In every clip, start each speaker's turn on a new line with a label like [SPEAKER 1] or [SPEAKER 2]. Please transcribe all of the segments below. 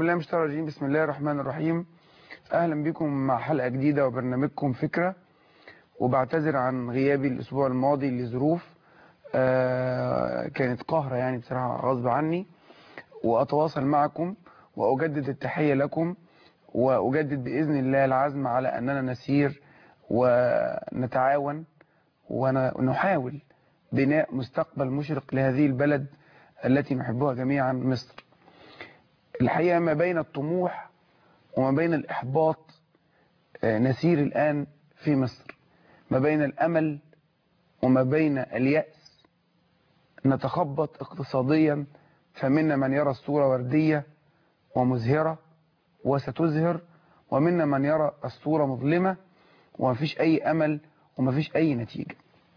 [SPEAKER 1] بالله من الشيطان الرجيم بسم الله الرحمن الرحيم اهلا بكم مع حلقه جديده وبرنامجكم فكره وبعتذر عن غيابي الاسبوع الماضي لظروف آه كانت قهره يعني بصراحه غصب عني واتواصل معكم واجدد التحيه لكم واجدد باذن الله العزم على اننا نسير ونتعاون ونحاول بناء مستقبل مشرق لهذه البلد التي نحبها جميعا مصر الحقيقة ما بين الطموح وما بين الإحباط نسير الآن في مصر ما بين الأمل وما بين اليأس نتخبط اقتصاديا فمنا من يرى الصورة وردية ومزهرة وستزهر ومنا من يرى الصورة مظلمة ومفيش أي أمل ومفيش أي نتيجة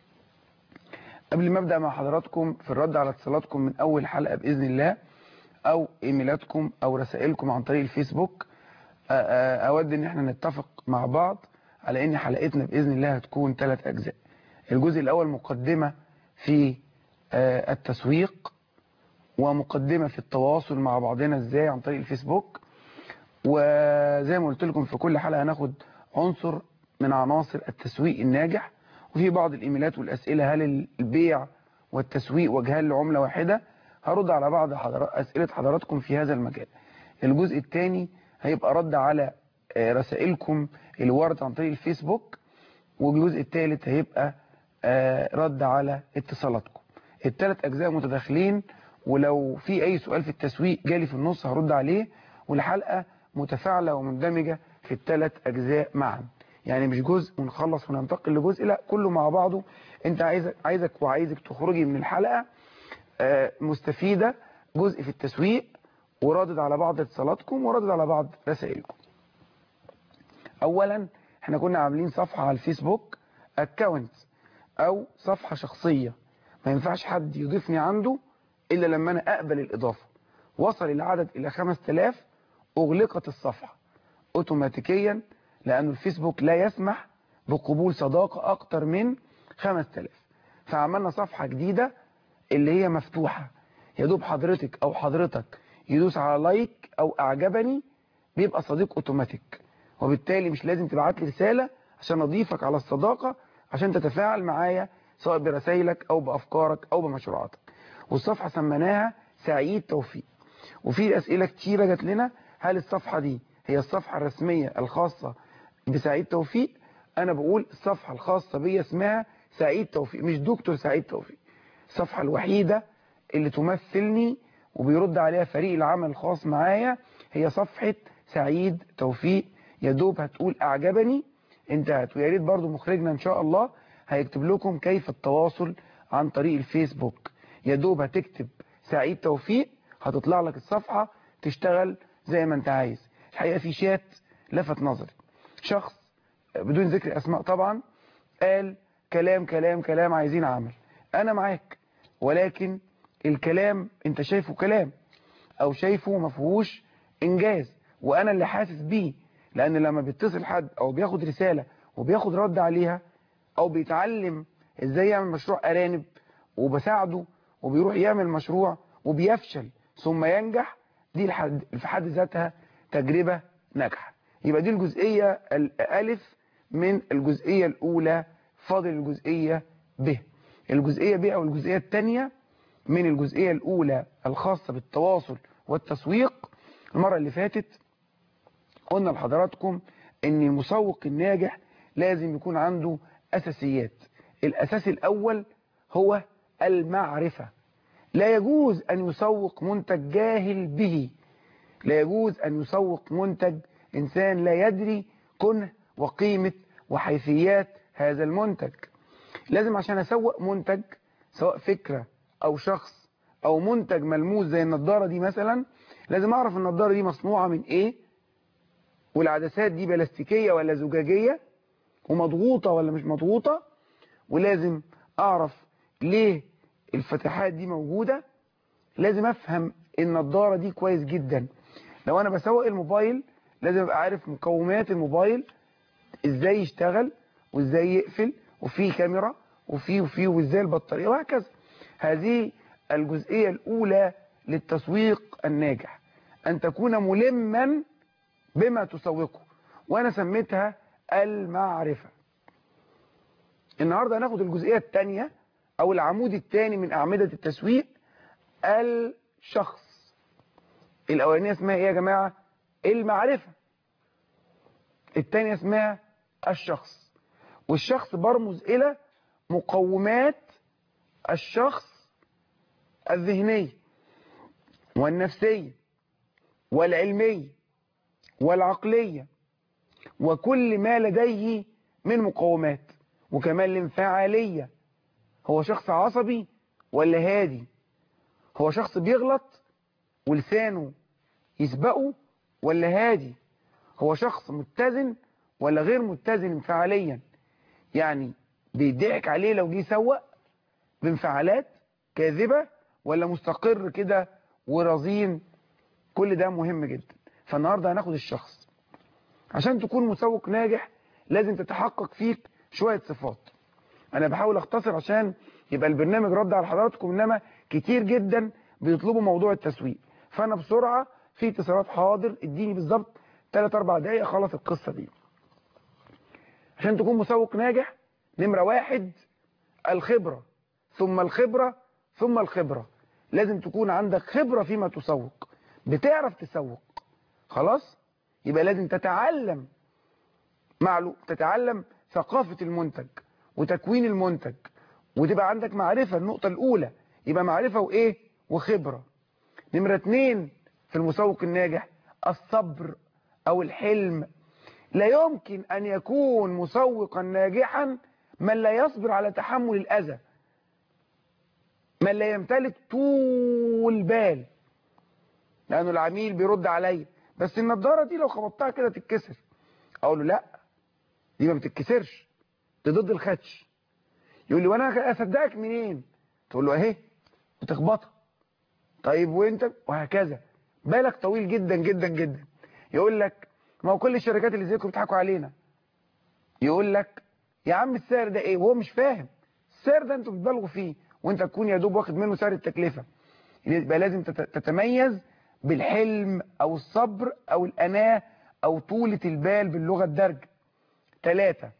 [SPEAKER 1] قبل ما أبدأ مع حضراتكم في الرد على اتصالاتكم من أول حلقة بإذن الله او ايميلاتكم او رسائلكم عن طريق الفيسبوك اود ان احنا نتفق مع بعض على ان حلقتنا باذن الله هتكون ثلاث اجزاء الجزء الاول مقدمة في التسويق ومقدمة في التواصل مع بعضنا ازاي عن طريق الفيسبوك وزي ما قلت لكم في كل حلقة هناخد عنصر من عناصر التسويق الناجح وفي بعض الايميلات والاسئلة هل البيع والتسويق وجهان لعملة واحدة هرد على بعض حضرات أسئلة حضراتكم في هذا المجال الجزء الثاني هيبقى رد على رسائلكم اللي وردت عن طريق الفيسبوك والجزء الثالث هيبقى رد على اتصالاتكم الثلاث أجزاء متداخلين ولو في أي سؤال في التسويق جالي في النص هرد عليه والحلقة متفاعلة ومندمجة في الثلاث أجزاء معا يعني مش جزء ونخلص وننتقل لجزء لا كله مع بعضه انت عايزك عايزك وعايزك تخرجي من الحلقة مستفيدة جزء في التسويق وردد على بعض اتصالاتكم وردد على بعض رسائلكم اولا احنا كنا عاملين صفحة على الفيسبوك اكاونت او صفحة شخصية ما ينفعش حد يضيفني عنده الا لما انا اقبل الاضافة وصل العدد الى 5000 اغلقت الصفحة اوتوماتيكيا لان الفيسبوك لا يسمح بقبول صداقة اكتر من 5000 فعملنا صفحة جديدة اللي هي مفتوحة يا دوب حضرتك او حضرتك يدوس على لايك او اعجبني بيبقى صديق اوتوماتيك وبالتالي مش لازم تبعت لي رسالة عشان اضيفك على الصداقة عشان تتفاعل معايا سواء برسائلك او بافكارك او بمشروعاتك والصفحة سميناها سعيد توفيق وفي اسئلة كتيرة جات لنا هل الصفحة دي هي الصفحة الرسمية الخاصة بسعيد توفيق انا بقول الصفحة الخاصة بي اسمها سعيد توفيق مش دكتور سعيد توفيق الصفحة الوحيدة اللي تمثلني وبيرد عليها فريق العمل الخاص معايا هي صفحة سعيد توفيق يا دوب هتقول اعجبني انتهت ويا ريت برضو مخرجنا ان شاء الله هيكتب لكم كيف التواصل عن طريق الفيسبوك يا دوب هتكتب سعيد توفيق هتطلع لك الصفحة تشتغل زي ما انت عايز الحقيقة في شات لفت نظري شخص بدون ذكر اسماء طبعا قال كلام كلام كلام عايزين عمل انا معاك ولكن الكلام انت شايفه كلام او شايفه ما فيهوش انجاز وانا اللي حاسس بيه لان لما بيتصل حد او بياخد رسالة وبياخد رد عليها او بيتعلم ازاي يعمل مشروع ارانب وبساعده وبيروح يعمل مشروع وبيفشل ثم ينجح دي في حد ذاتها تجربة ناجحة يبقى دي الجزئية الالف من الجزئية الاولى فاضل الجزئية ب الجزئية ب او الجزئية الثانية من الجزئية الاولى الخاصة بالتواصل والتسويق المرة اللي فاتت قلنا لحضراتكم ان المسوق الناجح لازم يكون عنده اساسيات الاساس الاول هو المعرفة لا يجوز ان يسوق منتج جاهل به لا يجوز ان يسوق منتج انسان لا يدري كنه وقيمة وحيثيات هذا المنتج لازم عشان اسوق منتج سواء فكرة او شخص او منتج ملموس زي النضارة دي مثلا لازم اعرف النضارة دي مصنوعة من ايه والعدسات دي بلاستيكية ولا زجاجية ومضغوطة ولا مش مضغوطة ولازم اعرف ليه الفتحات دي موجودة لازم افهم النضارة دي كويس جدا لو انا بسوق الموبايل لازم ابقى عارف مقومات الموبايل ازاي يشتغل وازاي يقفل وفي كاميرا وفي وفي وازاي البطارية وهكذا هذه الجزئية الاولى للتسويق الناجح أن تكون ملما بما تسوقه وأنا سميتها المعرفة النهاردة هناخد الجزئية الثانية أو العمود الثاني من أعمدة التسويق الشخص الأولانية اسمها إيه يا جماعة المعرفة الثانية اسمها الشخص والشخص برمز إلى مقومات الشخص الذهنية والنفسية والعلمية والعقلية وكل ما لديه من مقومات وكمان الانفعالية هو شخص عصبي ولا هادي هو شخص بيغلط ولسانه يسبقه ولا هادي هو شخص متزن ولا غير متزن انفعاليا يعني بيضحك عليه لو جه يسوق بانفعالات كاذبة ولا مستقر كده ورزين كل ده مهم جدا فالنهاردة هناخد الشخص عشان تكون مسوق ناجح لازم تتحقق فيك شوية صفات انا بحاول اختصر عشان يبقى البرنامج رد على حضراتكم انما كتير جدا بيطلبوا موضوع التسويق فانا بسرعة في اتصالات حاضر اديني بالظبط 3 4 دقايق اخلص القصة دي عشان تكون مسوق ناجح نمرة واحد الخبرة ثم الخبرة ثم الخبرة لازم تكون عندك خبرة فيما تسوق بتعرف تسوق خلاص يبقى لازم تتعلم معلو تتعلم ثقافة المنتج وتكوين المنتج وتبقى عندك معرفة النقطة الأولى يبقى معرفة وإيه وخبرة نمرة اتنين في المسوق الناجح الصبر أو الحلم لا يمكن أن يكون مسوقا ناجحا من لا يصبر على تحمل الأذى من لا يمتلك طول بال لأنه العميل بيرد عليا بس النضارة دي لو خبطتها كده تتكسر أقول له لا دي ما بتتكسرش دي ضد الخدش يقول لي وانا اصدقك منين تقول له اهي بتخبطها طيب وانت وهكذا بالك طويل جدا جدا جدا يقول لك ما هو كل الشركات اللي زيكم بيضحكوا علينا يقول لك يا عم السعر ده ايه وهو مش فاهم السعر ده انتوا بتبالغوا فيه وانت تكون يا دوب واخد منه سعر التكلفه يبقى لازم تتميز بالحلم او الصبر او الاناه او طولة البال باللغه الدارجه ثلاثة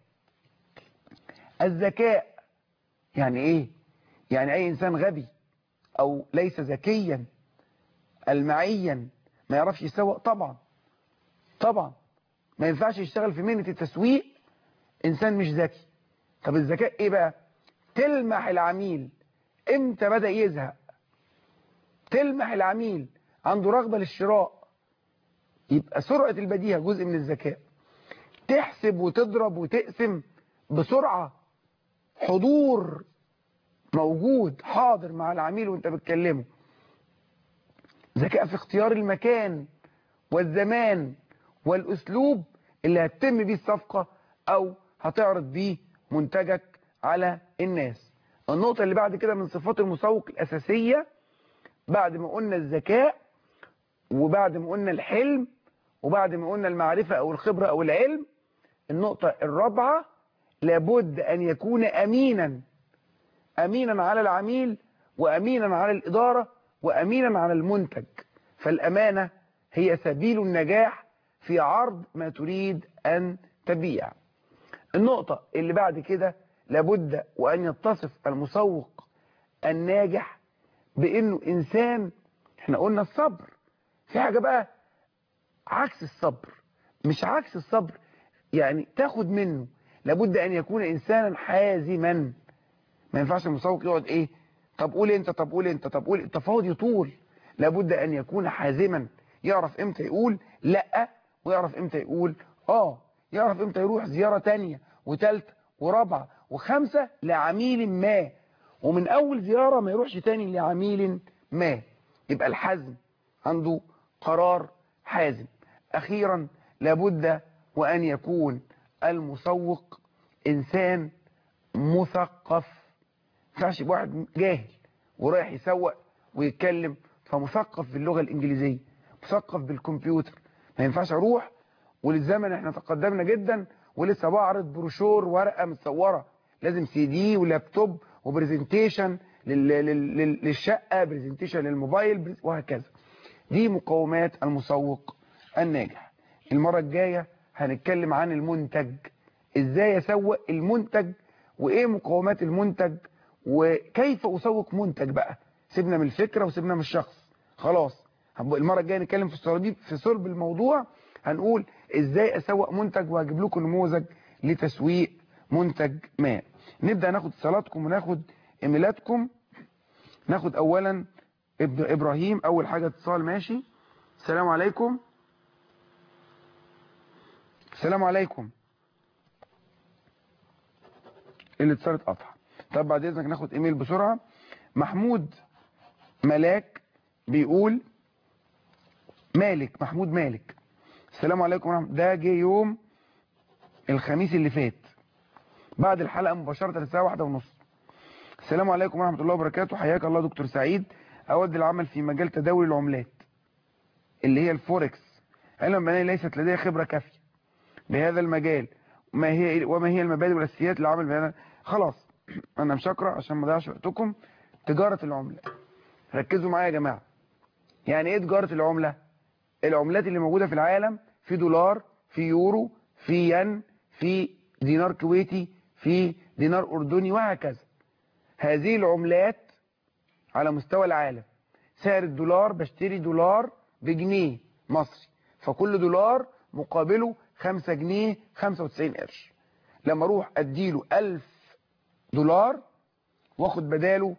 [SPEAKER 1] الذكاء يعني ايه يعني اي انسان غبي او ليس ذكيا المعيا ما يعرفش يسوق طبعا طبعا ما ينفعش يشتغل في مهنة التسويق انسان مش ذكي طب الذكاء ايه بقى تلمح العميل امتى بدأ يزهق تلمح العميل عنده رغبة للشراء يبقى سرعة البديهة جزء من الذكاء تحسب وتضرب وتقسم بسرعة حضور موجود حاضر مع العميل وانت بتكلمه ذكاء في اختيار المكان والزمان والاسلوب اللي هتتم بيه الصفقة او هتعرض بيه منتجك على الناس النقطة اللي بعد كده من صفات المسوق الاساسية بعد ما قلنا الذكاء وبعد ما قلنا الحلم وبعد ما قلنا المعرفة او الخبرة او العلم النقطة الرابعة لابد أن يكون أمينا أمينا على العميل وأمينا على الإدارة وأمينا على المنتج فالأمانة هي سبيل النجاح في عرض ما تريد أن تبيع النقطة اللي بعد كده لابد وأن يتصف المسوق الناجح بأنه إنسان احنا قلنا الصبر في حاجة بقى عكس الصبر مش عكس الصبر يعني تاخد منه لابد أن يكون إنسانا حازما ما ينفعش المسوق يقعد إيه طب قول أنت طب قول أنت طب قول التفاوض يطول لابد أن يكون حازما يعرف إمتى يقول لأ ويعرف إمتى يقول آه يعرف إمتى يروح زيارة تانية وتالتة ورابعة وخمسة لعميل ما ومن أول زيارة ما يروحش تاني لعميل ما يبقى الحزم عنده قرار حازم أخيرا لابد وأن يكون المسوق إنسان مثقف ينفعش يبقى واحد جاهل ورايح يسوق ويتكلم فمثقف باللغة الإنجليزية مثقف بالكمبيوتر ما ينفعش أروح وللزمن احنا تقدمنا جدا ولسه بعرض بروشور ورقة متصورة لازم سي دي ولابتوب وبرزنتيشن للشقة برزنتيشن للموبايل وهكذا دي مقومات المسوق الناجح المرة الجاية هنتكلم عن المنتج ازاي اسوق المنتج وايه مقومات المنتج وكيف اسوق منتج بقى سيبنا من الفكرة وسيبنا من الشخص خلاص المرة الجاية نتكلم في الصليب في صلب الموضوع هنقول ازاي اسوق منتج وهجيب لكم نموذج لتسويق منتج ما نبدأ ناخد اتصالاتكم وناخد ايميلاتكم ناخد اولا ابن ابراهيم اول حاجة اتصال ماشي السلام عليكم السلام عليكم الاتصال اتقطع طب بعد اذنك ناخد ايميل بسرعة محمود ملاك بيقول مالك محمود مالك السلام عليكم ورحمة ده جه يوم الخميس اللي فات بعد الحلقة مباشرة الساعة واحدة ونص السلام عليكم ورحمة الله وبركاته حياك الله دكتور سعيد أود العمل في مجال تداول العملات اللي هي الفوركس علما بأنني ليست لدي خبرة كافية بهذا المجال وما هي وما هي المبادئ والاساسيات للعمل بهذا خلاص انا مش هقرا عشان ما اضيعش وقتكم تجارة العملة ركزوا معايا يا جماعة يعني ايه تجارة العملة العملات اللي موجودة في العالم في دولار في يورو في ين في دينار كويتي في دينار أردني وهكذا هذه العملات على مستوى العالم سعر الدولار بشتري دولار بجنيه مصري فكل دولار مقابله 5 جنيه 95 قرش لما اروح اديله 1000 دولار واخد بداله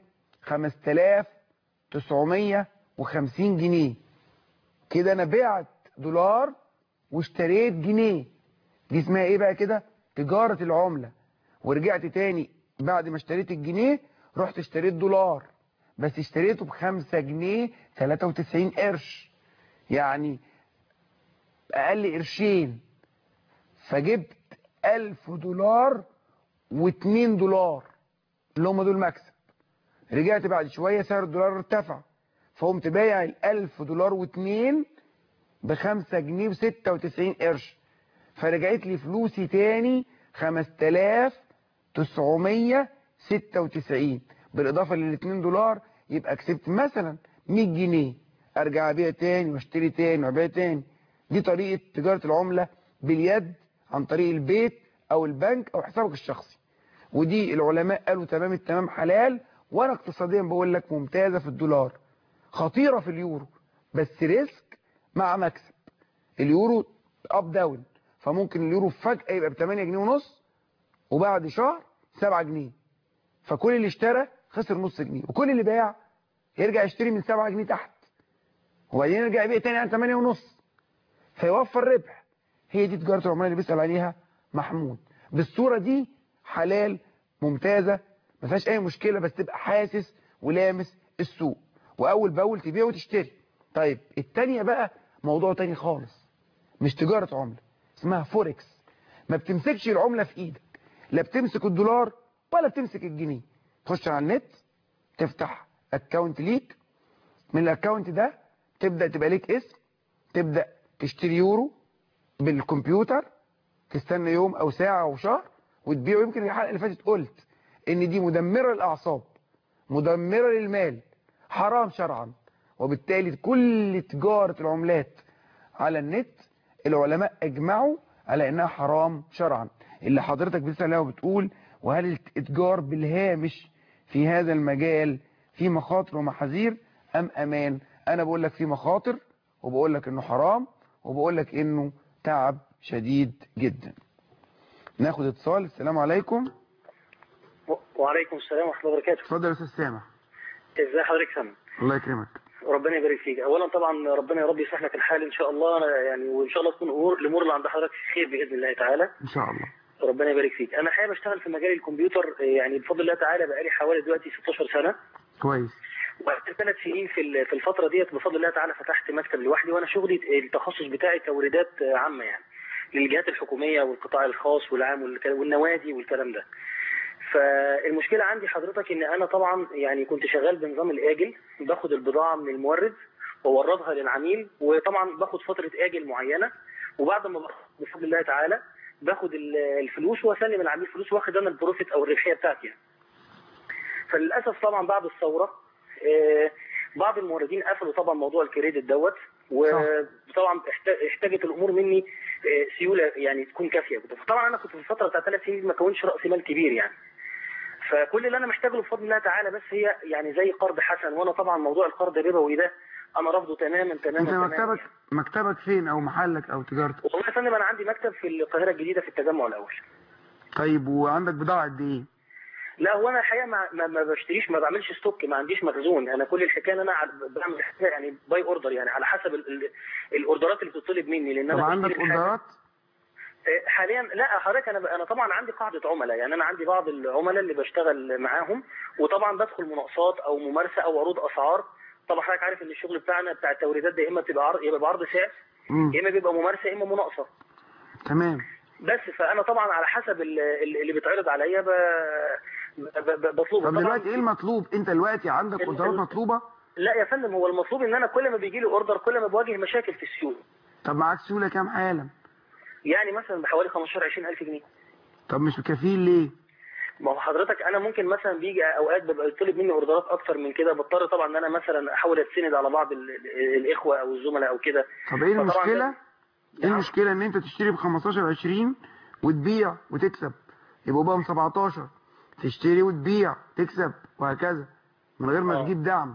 [SPEAKER 1] 5950 جنيه كده انا بعت دولار واشتريت جنيه دي اسمها ايه بقى كده تجارة العملة ورجعت تاني بعد ما اشتريت الجنيه رحت اشتريت دولار بس اشتريته بخمسة جنيه 93 قرش يعني اقل قرشين فجبت 1000 دولار و2 دولار اللي هم دول مكسب رجعت بعد شوية سعر الدولار ارتفع فقمت بايع ال 1000 دولار و2 ب 5 جنيه ب 96 قرش فرجعت لي فلوسي تاني 5996 بالاضافه لل 2 دولار يبقى كسبت مثلا 100 جنيه ارجع ابيع تاني واشتري تاني وابيع تاني دي طريقه تجاره العمله باليد عن طريق البيت او البنك او حسابك الشخصي ودي العلماء قالوا تمام التمام حلال وانا اقتصاديا بقول لك ممتازه في الدولار خطيره في اليورو بس ريسك مع مكسب اليورو اب داون فممكن اليورو فجأة يبقى ب 8 جنيه ونص وبعد شهر 7 جنيه فكل اللي اشترى خسر نص جنيه وكل اللي باع يرجع يشتري من 7 جنيه تحت وبعدين يرجع يبيع تاني عن 8 ونص فيوفر ربح هي دي تجارة العملة اللي بيسأل عليها محمود بالصورة دي حلال ممتازة ما فيهاش اي مشكلة بس تبقى حاسس ولامس السوق واول باول تبيع وتشتري طيب التانية بقى موضوع تاني خالص مش تجارة عملة اسمها فوركس ما بتمسكش العملة في ايدك لا بتمسك الدولار ولا بتمسك الجنيه تخش على النت تفتح اكونت ليك من الاكونت ده تبدأ تبقى ليك اسم تبدأ تشتري يورو بالكمبيوتر تستنى يوم او ساعة او شهر وتبيعه يمكن الحلقة اللي فاتت قلت ان دي مدمرة للاعصاب مدمرة للمال حرام شرعا وبالتالي كل تجارة العملات على النت العلماء اجمعوا على انها حرام شرعا اللي حضرتك بتسأل عليها وبتقول وهل الاتجار بالهامش في هذا المجال في مخاطر ومحاذير ام امان انا بقول لك في مخاطر وبقول لك انه حرام وبقول لك انه تعب شديد جدا ناخد اتصال السلام عليكم
[SPEAKER 2] وعليكم السلام ورحمة الله وبركاته
[SPEAKER 1] اتفضل يا استاذ سامح
[SPEAKER 2] ازي حضرتك سامح
[SPEAKER 1] الله يكرمك
[SPEAKER 2] وربنا يبارك فيك اولا طبعا ربنا يا رب يصلح لك الحال ان شاء الله أنا يعني وان شاء الله تكون امور الامور اللي عند حضرتك خير باذن الله تعالى
[SPEAKER 1] ان شاء الله
[SPEAKER 2] ربنا يبارك فيك انا حابب اشتغل في مجال الكمبيوتر يعني بفضل الله تعالى بقالي حوالي دلوقتي 16 سنه
[SPEAKER 1] كويس
[SPEAKER 2] وقت ثلاث سنين في في الفتره ديت بفضل الله تعالى فتحت مكتب لوحدي وانا شغلي التخصص بتاعي توريدات عامه يعني للجهات الحكوميه والقطاع الخاص والعام والنوادي والكلام ده فالمشكله عندي حضرتك ان انا طبعا يعني كنت شغال بنظام الاجل باخد البضاعه من المورد ووردها للعميل وطبعا باخد فتره اجل معينه وبعد ما بفضل الله تعالى باخد الفلوس واسلم العميل فلوس واخد انا البروفيت او الربحيه بتاعتي يعني. فللاسف طبعا بعد الثوره بعض الموردين قفلوا طبعا موضوع الكريدت دوت وطبعا احت- احتاجت الامور مني آه، سيوله يعني تكون كافيه فطبعا انا كنت في الفتره بتاعت ثلاث سنين ما كونش راس مال كبير يعني فكل اللي انا محتاجه له بفضل الله تعالى بس هي يعني زي قرض حسن وانا طبعا موضوع القرض الربوي ده انا رافضه تماما تماما
[SPEAKER 1] انت
[SPEAKER 2] تماما
[SPEAKER 1] مكتبك مكتبك فين او محلك او تجارتك
[SPEAKER 2] والله يا فندم انا عندي مكتب في القاهره الجديده في التجمع الاول
[SPEAKER 1] طيب وعندك بضاعة قد ايه
[SPEAKER 2] لا هو انا الحقيقه ما, ما, ما بشتريش ما بعملش ستوك ما عنديش مخزون انا كل الحكايه ان انا على- بعمل حاجة يعني باي اوردر يعني على حسب ال ال الاوردرات اللي بتطلب مني لان
[SPEAKER 1] طب
[SPEAKER 2] انا
[SPEAKER 1] عندك
[SPEAKER 2] بشتري الحاجة-
[SPEAKER 1] اوردرات
[SPEAKER 2] آه، حاليا لا حضرتك انا انا طبعا عندي قاعده عملاء يعني انا عندي بعض العملاء اللي بشتغل معاهم وطبعا بدخل مناقصات او ممارسه او عروض اسعار طبعا حضرتك عارف ان الشغل بتاعنا بتاع التوريدات ده يا اما بتبقى عرض يا بيبقى عرض سعر
[SPEAKER 1] مم.
[SPEAKER 2] يا اما بيبقى ممارسه يا اما مناقصه
[SPEAKER 1] تمام
[SPEAKER 2] بس فانا طبعا على حسب ال- ال- اللي بيتعرض عليا ب... ب- ب- بطلبه
[SPEAKER 1] طب
[SPEAKER 2] طبعاً
[SPEAKER 1] دلوقتي ايه المطلوب انت دلوقتي عندك
[SPEAKER 2] ال-
[SPEAKER 1] اوردرات
[SPEAKER 2] ال-
[SPEAKER 1] مطلوبة
[SPEAKER 2] لا يا فندم هو المطلوب ان انا كل ما بيجي لي اوردر كل ما بواجه مشاكل في السيوله
[SPEAKER 1] طب معاك سيولة كام حالا
[SPEAKER 2] يعني مثلا بحوالي 15 20 الف جنيه
[SPEAKER 1] طب مش كفيل ليه
[SPEAKER 2] ما هو حضرتك انا ممكن مثلا بيجي اوقات ببقى يطلب مني اوردرات اكتر من كده بضطر طبعا ان انا مثلا احاول اتسند على بعض ال- ال- الاخوه او الزملاء او كده
[SPEAKER 1] طب ايه
[SPEAKER 2] فطبعاً
[SPEAKER 1] المشكلة
[SPEAKER 2] ده-
[SPEAKER 1] ايه
[SPEAKER 2] نعم.
[SPEAKER 1] المشكلة ان انت تشتري ب 15 20 وتبيع وتكسب يبقوا بقى 17 تشتري وتبيع تكسب وهكذا من غير ما
[SPEAKER 2] آه.
[SPEAKER 1] تجيب دعم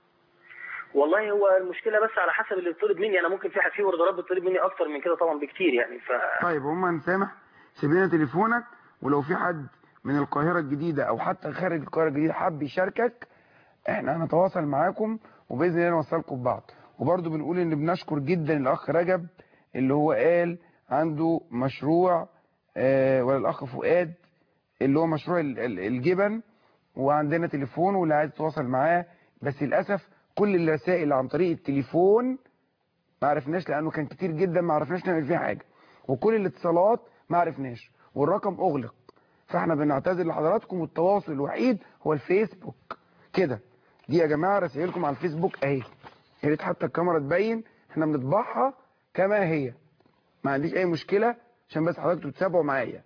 [SPEAKER 2] والله هو المشكله بس على حسب اللي بيطلب مني انا ممكن في في اوردرات بتطلب مني اكتر من كده طبعا بكتير يعني ف
[SPEAKER 1] طيب هما نسامح سيب لنا تليفونك ولو في حد من القاهرة الجديدة او حتى خارج القاهرة الجديدة حب يشاركك احنا هنتواصل معاكم وباذن الله نوصلكم ببعض وبرضه بنقول ان بنشكر جدا الاخ رجب اللي هو قال عنده مشروع آه ولا الاخ فؤاد اللي هو مشروع ال- ال- الجبن وعندنا تليفون واللي عايز يتواصل معاه بس للاسف كل الرسائل عن طريق التليفون ما عرفناش لانه كان كتير جدا ما عرفناش نعمل فيه حاجه وكل الاتصالات ما عرفناش والرقم اغلق فاحنا بنعتذر لحضراتكم والتواصل الوحيد هو الفيسبوك كده دي يا جماعه رسائلكم على الفيسبوك اهي يا ريت حتى الكاميرا تبين احنا بنطبعها كما هي ما عنديش اي مشكله عشان بس حضرتك تتابعوا معايا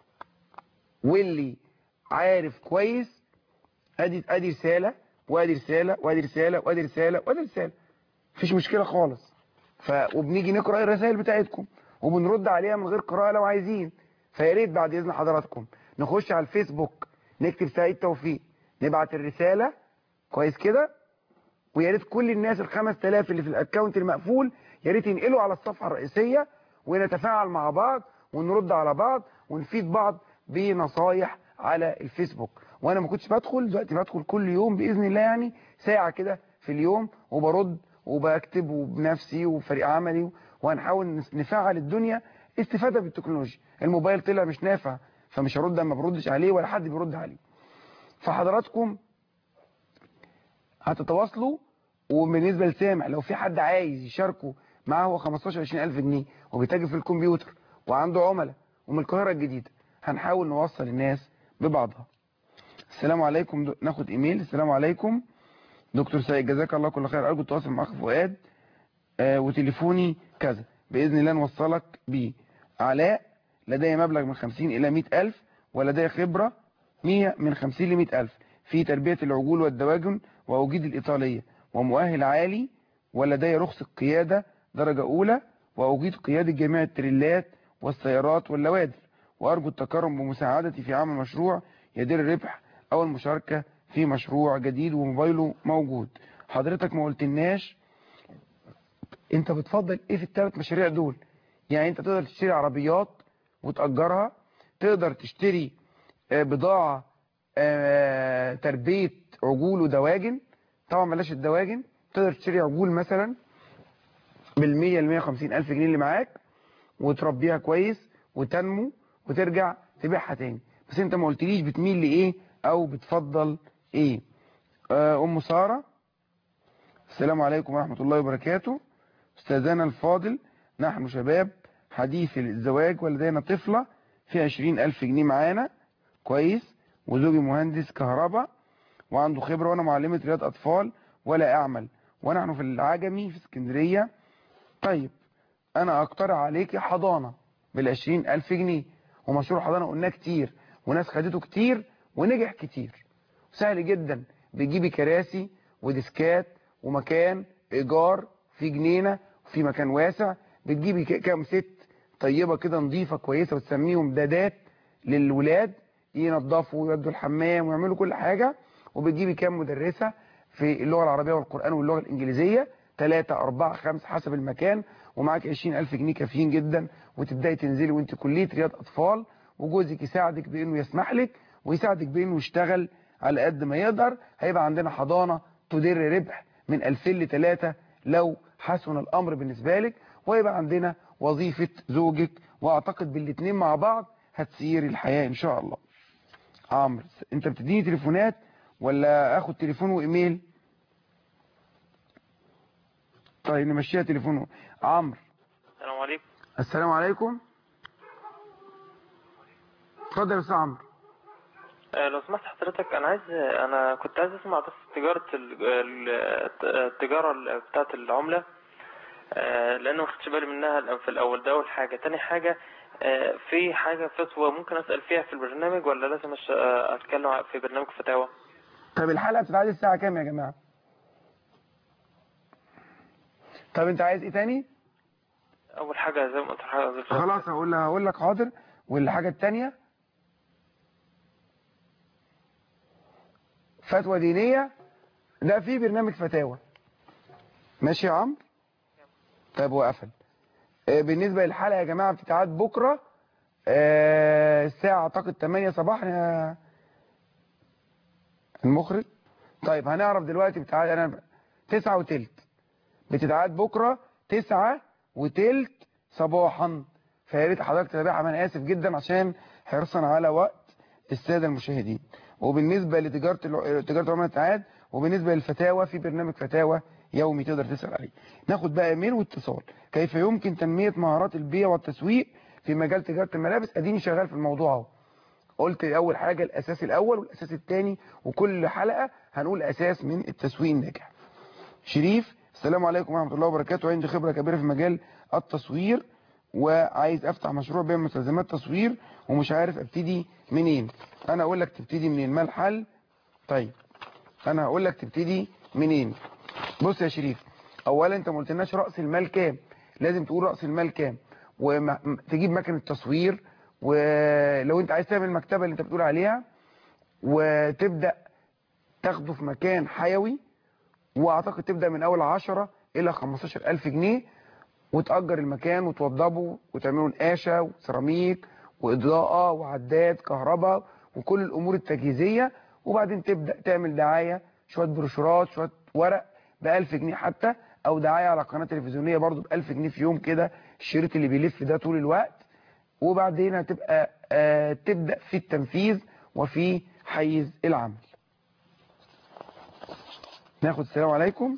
[SPEAKER 1] واللي عارف كويس ادي ادي رساله وادي رساله وادي رساله وادي رساله وادي رساله مفيش مشكله خالص ف وبنيجي نقرا الرسائل بتاعتكم وبنرد عليها من غير قراءه لو عايزين فيا ريت بعد اذن حضراتكم نخش على الفيسبوك نكتب سعيد توفيق نبعت الرساله كويس كده ويا ريت كل الناس ال 5000 اللي في الاكونت المقفول يا ريت ينقلوا على الصفحه الرئيسيه ونتفاعل مع بعض ونرد على بعض ونفيد بعض بنصايح على الفيسبوك وانا ما كنتش بدخل دلوقتي بدخل كل يوم باذن الله يعني ساعه كده في اليوم وبرد وبكتب وبنفسي وفريق عملي وهنحاول نس- نفعل الدنيا استفاده بالتكنولوجيا الموبايل طلع مش نافع فمش هرد ما بردش عليه ولا حد بيرد عليه فحضراتكم هتتواصلوا وبالنسبه لسامح لو في حد عايز يشاركه معاه هو 15 20000 جنيه وبيتاجر في الكمبيوتر وعنده عملاء ومن القاهره الجديده هنحاول نوصل الناس ببعضها السلام عليكم دو... ناخد ايميل السلام عليكم دكتور سعيد جزاك الله كل خير ارجو التواصل مع اخ فؤاد آه وتليفوني كذا باذن الله نوصلك بيه علاء لدي مبلغ من 50 الى 100000 ولدي خبره 100 من 50 ل 100000 في تربيه العجول والدواجن واوجيد الايطاليه ومؤهل عالي ولدي رخصه قياده درجه اولى واوجيد قياده جميع التريلات والسيارات واللوادر وارجو التكرم بمساعدتي في عمل مشروع يدير الربح او المشاركه في مشروع جديد وموبايله موجود حضرتك ما قلتلناش انت بتفضل ايه في الثلاث مشاريع دول يعني انت تقدر تشتري عربيات وتأجرها تقدر تشتري آه، بضاعة آه، تربية عجول ودواجن طبعا بلاش الدواجن تقدر تشتري عجول مثلا بالمية المية وخمسين ألف جنيه اللي معاك وتربيها كويس وتنمو وترجع تبيعها تاني بس انت ما قلتليش بتميل لإيه أو بتفضل إيه آه، أم سارة السلام عليكم ورحمة الله وبركاته أستاذنا الفاضل نحن شباب حديث الزواج ولدينا طفلة في عشرين ألف جنيه معانا كويس وزوجي مهندس كهرباء وعنده خبرة وأنا معلمة رياض أطفال ولا أعمل ونحن في العجمي في اسكندرية طيب أنا أقترح عليك حضانة بالعشرين ألف جنيه ومشروع حضانة قلناه كتير وناس خدته كتير ونجح كتير سهل جدا بتجيبي كراسي وديسكات ومكان ايجار في جنينه وفي مكان واسع بتجيبي ك- كام ست طيبه كده نظيفه كويسه وتسميهم دادات للولاد ينظفوا ويودوا الحمام ويعملوا كل حاجه وبتجيبي كام مدرسه في اللغه العربيه والقران واللغه الانجليزيه ثلاثة أربعة خمسة حسب المكان ومعاك 20000 جنيه كافيين جدا وتبداي تنزلي وانت كليه رياض اطفال وجوزك يساعدك بانه يسمح لك ويساعدك بانه يشتغل على قد ما يقدر هيبقى عندنا حضانه تدر ربح من 2000 ل 3 لو حسن الامر بالنسبه لك ويبقى عندنا وظيفه زوجك واعتقد بالاثنين مع بعض هتسير الحياه ان شاء الله عمرو انت بتديني تليفونات ولا اخد تليفون وايميل طيب نمشيها تليفون و- عمرو
[SPEAKER 3] السلام عليكم
[SPEAKER 1] السلام عليكم اتفضل يا استاذ عمرو
[SPEAKER 3] آه، لو سمحت حضرتك انا عايز انا كنت عايز اسمع بس تجارة ال- ال- التجارة ال- بتاعة العملة آه، لان ما خدتش بالي منها في الاول ده اول حاجة تاني حاجة آه، في حاجة فتوى ممكن اسأل فيها في البرنامج ولا لازم أش- آه، اتكلم في برنامج فتاوى
[SPEAKER 1] طب الحلقه بتتعاد الساعه كام يا جماعه طب انت عايز ايه تاني
[SPEAKER 3] اول حاجة زي ما قلت لحضرتك
[SPEAKER 1] خلاص هقول هقول لك حاضر والحاجه التانيه فتوى دينيه ده في برنامج فتاوى ماشي يا عمرو طيب هو قفل آه، بالنسبه للحلقه يا جماعه بتتعاد بكره آه، الساعه اعتقد 8 صباحا يا المخرج طيب هنعرف دلوقتي بتعاد انا تسعة وتلت بتتعاد بكرة تسعة وتلت صباحا فيا ريت حضرتك تتابعها انا اسف جدا عشان حرصا على وقت الساده المشاهدين وبالنسبه لتجاره الع- تجاره العملاء الاتحاد وبالنسبه للفتاوى في برنامج فتاوى يومي تقدر تسال عليه ناخد بقى ايميل واتصال كيف يمكن تنميه مهارات البيع والتسويق في مجال تجاره الملابس اديني شغال في الموضوع اهو قلت اول حاجه الاساس الاول والاساس الثاني وكل حلقه هنقول اساس من التسويق الناجح شريف السلام عليكم ورحمة الله وبركاته عندي خبرة كبيرة في مجال التصوير وعايز افتح مشروع بيع مستلزمات تصوير ومش عارف ابتدي منين انا اقول لك تبتدي منين ما الحل طيب انا هقول لك تبتدي منين بص يا شريف اولا انت ما قلتلناش راس المال كام لازم تقول راس المال كام وتجيب مكنه تصوير ولو انت عايز تعمل المكتبه اللي انت بتقول عليها وتبدا تاخده في مكان حيوي واعتقد تبدا من اول 10 الى 15000 جنيه وتأجر المكان وتوضبه وتعمله نقاشه وسيراميك واضاءه وعداد كهرباء وكل الامور التجهيزيه وبعدين تبدا تعمل دعايه شويه بروشورات شويه ورق ب 1000 جنيه حتى او دعايه على قناه تلفزيونيه برضو ب 1000 جنيه في يوم كده الشريط اللي بيلف ده طول الوقت وبعدين هتبقى آه تبدا في التنفيذ وفي حيز العمل ناخد السلام عليكم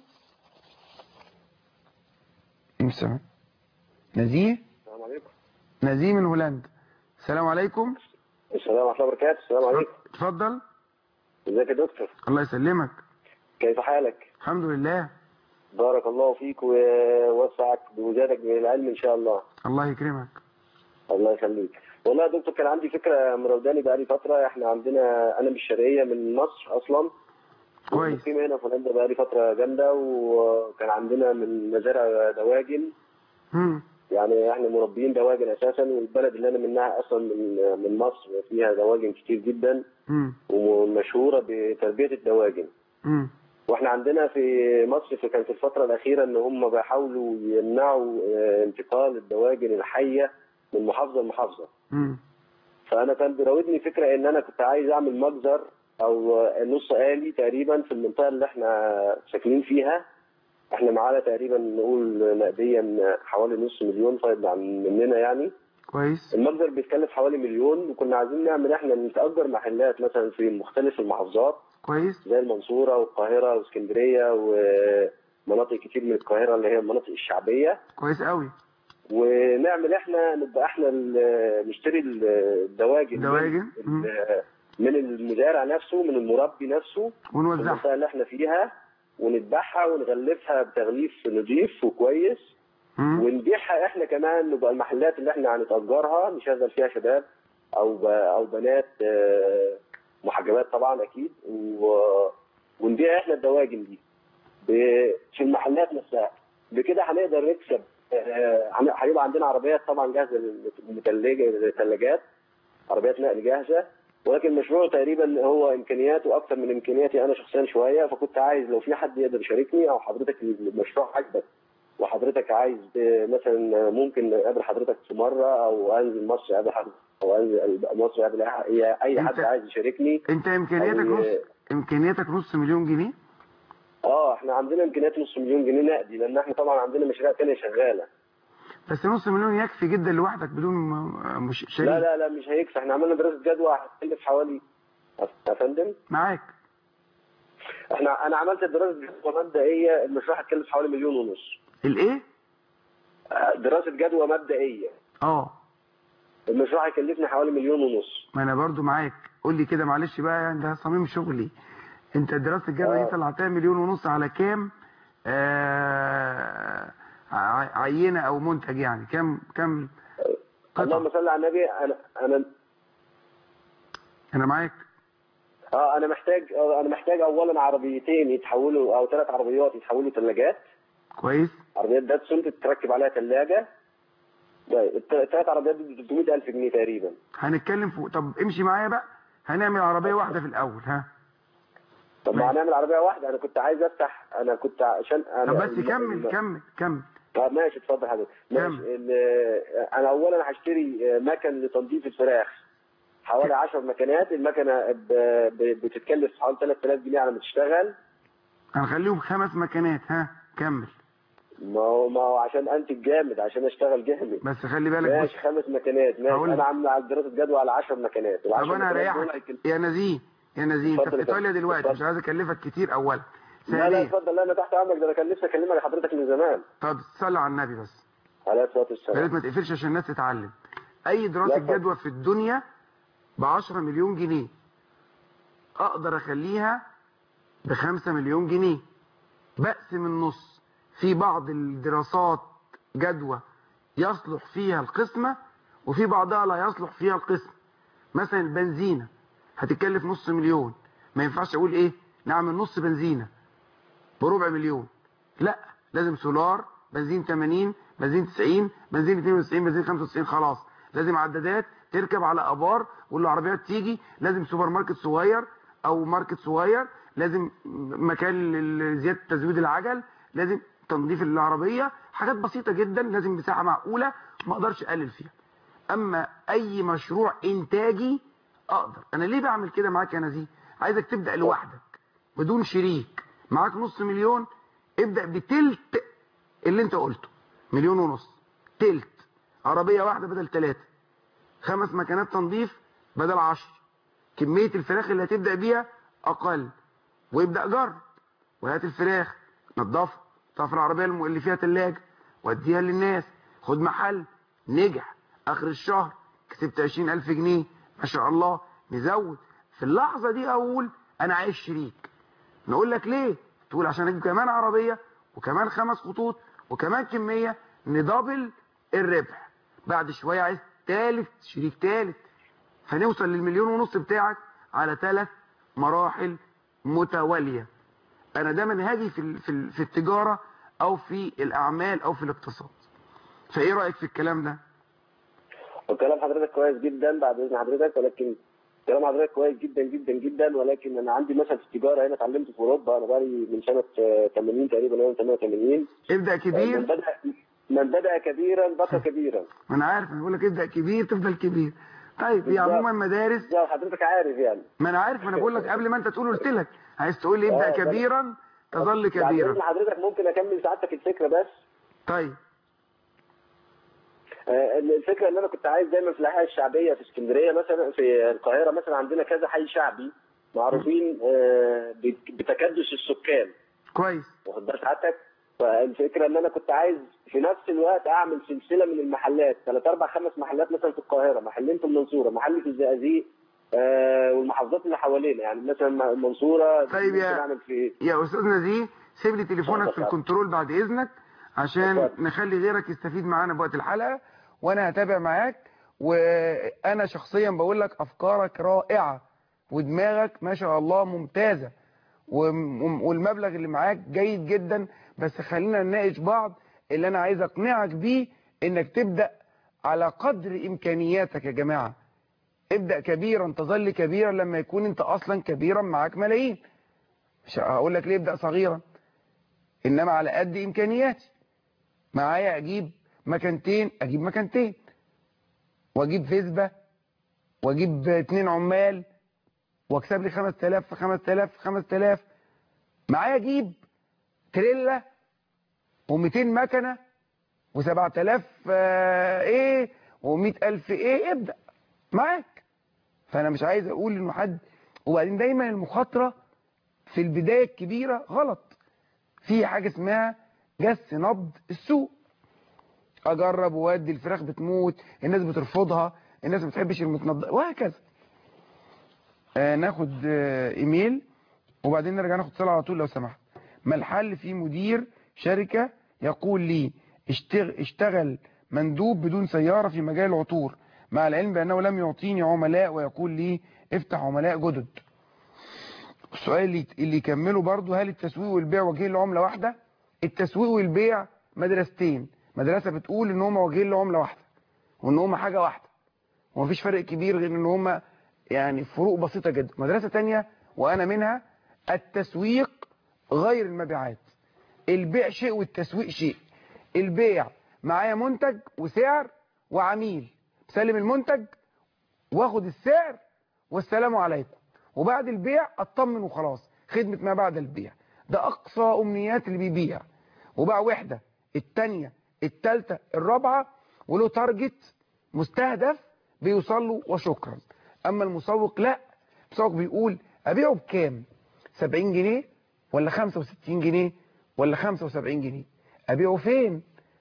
[SPEAKER 1] السلام نزيه
[SPEAKER 4] السلام عليكم
[SPEAKER 1] نزيه من هولندا السلام عليكم
[SPEAKER 4] السلام ورحمة الله وبركاته السلام عليكم
[SPEAKER 1] اتفضل
[SPEAKER 4] ازيك يا دكتور
[SPEAKER 1] الله يسلمك
[SPEAKER 4] كيف حالك
[SPEAKER 1] الحمد لله
[SPEAKER 4] بارك الله فيك ووسعك بوجودك من العلم ان شاء الله
[SPEAKER 1] الله يكرمك
[SPEAKER 4] الله يخليك والله يا دكتور كان عندي فكرة مراوداني بقالي فترة احنا عندنا انا مش شرقية من مصر اصلا
[SPEAKER 1] كويس
[SPEAKER 4] مقيم هنا في هولندا بقالي فترة جامدة وكان عندنا من مزارع دواجن
[SPEAKER 1] مم.
[SPEAKER 4] يعني احنا مربيين دواجن اساسا والبلد اللي انا منها اصلا من من مصر فيها دواجن كتير جدا
[SPEAKER 1] مم.
[SPEAKER 4] ومشهورة بتربية الدواجن
[SPEAKER 1] مم.
[SPEAKER 4] واحنا عندنا في مصر في كانت الفترة الأخيرة إن هم بيحاولوا يمنعوا آه، انتقال الدواجن الحية من محافظة لمحافظة
[SPEAKER 1] مم.
[SPEAKER 4] فأنا كان بيراودني فكرة إن أنا كنت عايز أعمل مجزر أو آه، نص آلي تقريبا في المنطقة اللي احنا ساكنين فيها احنا معانا تقريبا نقول نقديا حوالي نص مليون فايض عن مننا يعني
[SPEAKER 1] كويس
[SPEAKER 4] المجزر بيتكلف حوالي مليون وكنا عايزين نعمل احنا نتأجر محلات مثلا في مختلف المحافظات
[SPEAKER 1] كويس
[SPEAKER 4] زي المنصورة والقاهرة واسكندرية ومناطق كتير من القاهرة اللي هي المناطق الشعبية
[SPEAKER 1] كويس قوي
[SPEAKER 4] ونعمل احنا نبقى احنا ال- نشتري الدواجن
[SPEAKER 1] دواجن
[SPEAKER 4] من,
[SPEAKER 1] مم.
[SPEAKER 4] ال- من المزارع نفسه من المربي نفسه في
[SPEAKER 1] ونوزعها
[SPEAKER 4] المنطقة اللي احنا فيها ونذبحها ونغلفها بتغليف نظيف وكويس
[SPEAKER 1] مم.
[SPEAKER 4] ونبيعها احنا كمان نبقى المحلات اللي احنا هنتأجرها نشغل فيها شباب او ب- او بنات آه، محجبات طبعا اكيد و- ونبيع احنا الدواجن دي ب إيه، في المحلات نفسها بكده هنقدر نكسب آه، هن- هيبقى عندنا عربيات طبعا جاهزه للثلاجه للثلاجات عربيات نقل جاهزه ولكن المشروع تقريبا هو امكانياته اكتر من امكانياتي انا شخصيا شويه فكنت عايز لو في حد يقدر يشاركني او حضرتك المشروع عاجبك وحضرتك عايز آه، مثلا ممكن اقابل حضرتك في مره او انزل مصر اقابل حضرتك او انزل مصر اقابل اي اي حد
[SPEAKER 1] أنت-
[SPEAKER 4] عايز يشاركني
[SPEAKER 1] انت امكانياتك
[SPEAKER 4] أو-
[SPEAKER 1] نص امكانياتك نص مليون جنيه
[SPEAKER 4] اه احنا عندنا امكانيات نص مليون جنيه نقدي لان احنا طبعا عندنا مشاريع تانية شغاله
[SPEAKER 1] بس نص مليون يكفي جدا لوحدك بدون م- مش شريك
[SPEAKER 4] لا لا لا مش هيكفي احنا عملنا دراسه جدوى هتكلف حوالي يا فندم
[SPEAKER 1] معاك
[SPEAKER 4] احنا انا عملت دراسه جدوى مبدئيه المشروع هتكلف حوالي مليون ونص
[SPEAKER 1] الايه
[SPEAKER 4] آه، دراسه جدوى مبدئيه
[SPEAKER 1] اه
[SPEAKER 4] المشروع هيكلفني حوالي مليون ونص
[SPEAKER 1] ما انا برضو معاك قول لي كده معلش بقى يعني ده صميم شغلي انت دراسه الجدوى
[SPEAKER 4] آه.
[SPEAKER 1] دي طلعتها مليون ونص على كام آه ع- عينه او منتج يعني كام كام قطعه
[SPEAKER 4] اللهم صل على النبي انا انا
[SPEAKER 1] انا معاك
[SPEAKER 4] اه انا محتاج آه، انا محتاج اولا عربيتين يتحولوا او ثلاث عربيات يتحولوا ثلاجات
[SPEAKER 1] كويس
[SPEAKER 4] عربيات داتسون تتركب عليها ثلاجه الثلاث عربيات دي ب 300000 جنيه تقريبا
[SPEAKER 1] هنتكلم في طب امشي معايا بقى هنعمل عربيه واحده في الاول ها
[SPEAKER 4] طب ما
[SPEAKER 1] ماشي.
[SPEAKER 4] هنعمل عربيه واحده انا كنت عايز افتح انا كنت عشان انا
[SPEAKER 1] طب بس
[SPEAKER 4] الم-
[SPEAKER 1] كمل
[SPEAKER 4] الم-
[SPEAKER 1] كمل كمل
[SPEAKER 4] طب ماشي اتفضل حضرتك
[SPEAKER 1] كمل.
[SPEAKER 4] ماشي ال- انا اولا هشتري مكن لتنظيف الفراخ حوالي 10 مكنات المكنه ب- ب- بتتكلف حوالي 3000 جنيه على ما تشتغل
[SPEAKER 1] هنخليهم خمس مكانات ها كمل
[SPEAKER 4] ما هو ما هو عشان انتج جامد عشان اشتغل جامد
[SPEAKER 1] بس خلي بالك بص
[SPEAKER 4] ماشي خمس مكنات ماشي
[SPEAKER 1] هقول-
[SPEAKER 4] انا عامل على دراسه جدوى على 10 مكنات ال
[SPEAKER 1] طب
[SPEAKER 4] 10
[SPEAKER 1] انا
[SPEAKER 4] مكنات دول
[SPEAKER 1] هريحك
[SPEAKER 4] هيكلفوا-
[SPEAKER 1] يا نزيه يا نزيه انت
[SPEAKER 4] اتفضل
[SPEAKER 1] في
[SPEAKER 4] يا فندم.
[SPEAKER 1] ايطاليا دلوقتي
[SPEAKER 4] اتفضل.
[SPEAKER 1] مش عايز اكلفك كتير اولا
[SPEAKER 4] لا لا
[SPEAKER 1] ثانيا
[SPEAKER 4] اتفضل لا انا تحت امرك ده انا كان نفسي اكلمك حضرتك من زمان
[SPEAKER 1] طب صلي على النبي بس
[SPEAKER 4] عليه الصلاه
[SPEAKER 1] يا ريت
[SPEAKER 4] والسلام
[SPEAKER 1] ما تقفلش عشان الناس تتعلم اي دراسه
[SPEAKER 4] لا طبعا.
[SPEAKER 1] جدوى في الدنيا ب 10 مليون جنيه اقدر اخليها ب 5 مليون جنيه بقسم النص في بعض الدراسات جدوى يصلح فيها القسمه وفي بعضها لا يصلح فيها القسم مثلا البنزينه هتتكلف نص مليون ما ينفعش اقول ايه نعمل نص بنزينه بربع مليون لا لازم سولار بنزين 80 بنزين 90 بنزين 92 بنزين 95 خلاص لازم عدادات تركب على ابار والعربيات تيجي لازم سوبر ماركت صغير او ماركت صغير لازم مكان لزياده تزويد العجل لازم تنظيف العربيه حاجات بسيطه جدا لازم مساحه معقوله ما اقدرش اقلل فيها اما اي مشروع انتاجي اقدر انا ليه بعمل كده معاك يا نزيه عايزك تبدا لوحدك بدون شريك معاك نص مليون ابدا بتلت اللي انت قلته مليون ونص تلت عربيه واحده بدل ثلاثه خمس مكانات تنظيف بدل عشر كميه الفراخ اللي هتبدا بيها اقل وابدا جرب وهات الفراخ نضفها طف العربيه الم- اللي فيها ثلاجه وديها للناس خد محل نجح اخر الشهر كسبت 20000 جنيه ما شاء الله نزود في اللحظه دي اقول انا عايز شريك نقول لك ليه تقول عشان اجيب كمان عربيه وكمان خمس خطوط وكمان كميه ندبل الربح بعد شويه عايز ثالث شريك ثالث هنوصل للمليون ونص بتاعك على ثلاث مراحل متواليه انا ده منهجي في ال- في ال- في التجاره او في الاعمال او في الاقتصاد فايه رايك في الكلام ده
[SPEAKER 4] وكلام حضرتك كويس جدا بعد اذن حضرتك ولكن كلام حضرتك كويس جدا جدا جدا ولكن انا عندي مثل في التجاره هنا اتعلمت في اوروبا انا بقالي من سنه آه، 80 تقريبا او 88
[SPEAKER 1] ابدا
[SPEAKER 4] من
[SPEAKER 1] كبير
[SPEAKER 4] بدا من بدا كبيرا بقى كبيرا
[SPEAKER 1] ما انا عارف انا بقول لك ابدا كبير تفضل كبير طيب هي
[SPEAKER 4] بالظبط.
[SPEAKER 1] عموما مدارس
[SPEAKER 4] زي ما حضرتك عارف يعني
[SPEAKER 1] ما انا عارف ما انا بقول لك قبل ما انت تقول قلت لك عايز تقول لي ابدا
[SPEAKER 4] آه، ده-
[SPEAKER 1] كبيرا تظل
[SPEAKER 4] بعد
[SPEAKER 1] كبيرا
[SPEAKER 4] اذن حضرتك ممكن اكمل سعادتك الفكره بس
[SPEAKER 1] طيب
[SPEAKER 4] آه، الفكره ان انا كنت عايز دايما في الاحياء الشعبيه في اسكندريه مثلا في القاهره مثلا عندنا كذا حي شعبي معروفين آه، بت- بتكدس السكان
[SPEAKER 1] كويس
[SPEAKER 4] واخد بال سعادتك فالفكره ان انا كنت عايز في نفس الوقت اعمل سلسله من المحلات ثلاث اربع خمس محلات مثلا في القاهره محلين في المنصوره محل في الزقازيق آه والمحافظات اللي حوالينا يعني مثلا المنصوره
[SPEAKER 1] طيب يا-
[SPEAKER 4] ممكن اعمل في
[SPEAKER 1] يا استاذ نزيه سيب لي تليفونك في الكنترول بعد اذنك عشان
[SPEAKER 4] اتفضل.
[SPEAKER 1] نخلي غيرك يستفيد معانا بوقت الحلقه وانا هتابع معاك وانا شخصيا بقول لك افكارك رائعه ودماغك ما شاء الله ممتازه وم- والمبلغ اللي معاك جيد جدا بس خلينا نناقش بعض اللي انا عايز اقنعك بيه انك تبدأ على قدر امكانياتك يا جماعة ابدأ كبيرا تظل كبيرا لما يكون انت اصلا كبيرا معاك ملايين مش هقول لك ليه ابدأ صغيرا انما على قد امكانياتي معايا اجيب مكانتين اجيب مكانتين واجيب فيسبا واجيب اتنين عمال واكسب لي 5000 في 5000 في 5000 معايا اجيب تريلا و200 مكنه و7000 ايه و100000 ايه ابدا معاك فانا مش عايز اقول انه حد وبعدين دايما المخاطره في البدايه الكبيره غلط في حاجه اسمها جس نبض السوق اجرب وادي الفراخ بتموت الناس بترفضها الناس ما بتحبش المتنضف وهكذا آه ناخد آه ايميل وبعدين نرجع ناخد صلاة على طول لو سمحت ما الحل في مدير شركة يقول لي اشتغل, اشتغل مندوب بدون سيارة في مجال العطور مع العلم بأنه لم يعطيني عملاء ويقول لي افتح عملاء جدد السؤال اللي, اللي يكمله برضو هل التسويق والبيع وجهين لعملة واحدة التسويق والبيع مدرستين مدرسة بتقول ان هم وجهين لعملة واحدة وان هم حاجة واحدة ومفيش فرق كبير غير ان هم يعني فروق بسيطة جدا مدرسة تانية وانا منها التسويق غير المبيعات البيع شيء والتسويق شيء البيع معايا منتج وسعر وعميل بسلم المنتج واخد السعر والسلام عليكم وبعد البيع اطمن وخلاص خدمة ما بعد البيع ده اقصى امنيات اللي بيبيع وبقى وحدة التانية التالتة الرابعة وله تارجت مستهدف بيوصل له وشكرا اما المسوق لا المسوق بيقول ابيعه بكام 70 جنيه ولا 65 جنيه ولا 75 جنيه ابيعه فين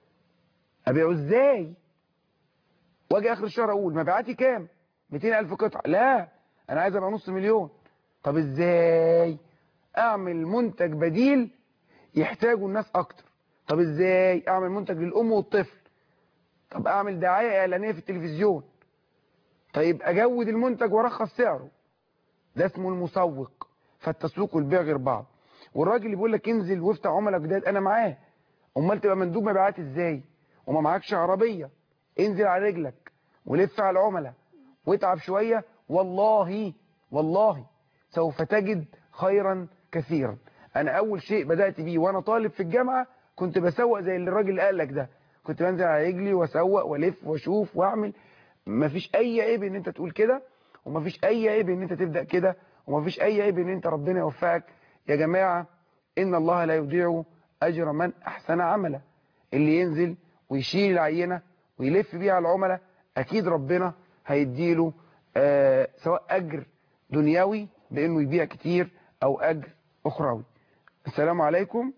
[SPEAKER 1] ابيعه ازاي واجي اخر الشهر اقول مبيعاتي كام 200 الف قطعه لا انا عايز ابقى نص مليون طب ازاي اعمل منتج بديل يحتاجه الناس اكتر طب ازاي اعمل منتج للام والطفل طب اعمل دعايه اعلانيه في التلفزيون طيب اجود المنتج وارخص سعره ده اسمه المسوق فالتسويق والبيع غير بعض والراجل اللي بيقول لك انزل وافتح عملاء جداد انا معاه امال تبقى مندوب مبيعات ازاي وما معكش عربيه انزل على رجلك ولف على العملاء واتعب شويه والله والله سوف تجد خيرا كثيرا انا اول شيء بدات بيه وانا طالب في الجامعه كنت بسوق زي اللي الراجل قال لك ده كنت بنزل على رجلي واسوق والف واشوف واعمل مفيش اي عيب ان انت تقول كده ومفيش اي عيب ان انت تبدا كده ومفيش اي عيب ان انت ربنا يوفقك يا جماعه ان الله لا يضيع اجر من احسن عملا اللي ينزل ويشيل العينه ويلف بيها على العملاء اكيد ربنا هيديله آه سواء اجر دنيوي بانه يبيع كتير او اجر اخروي السلام عليكم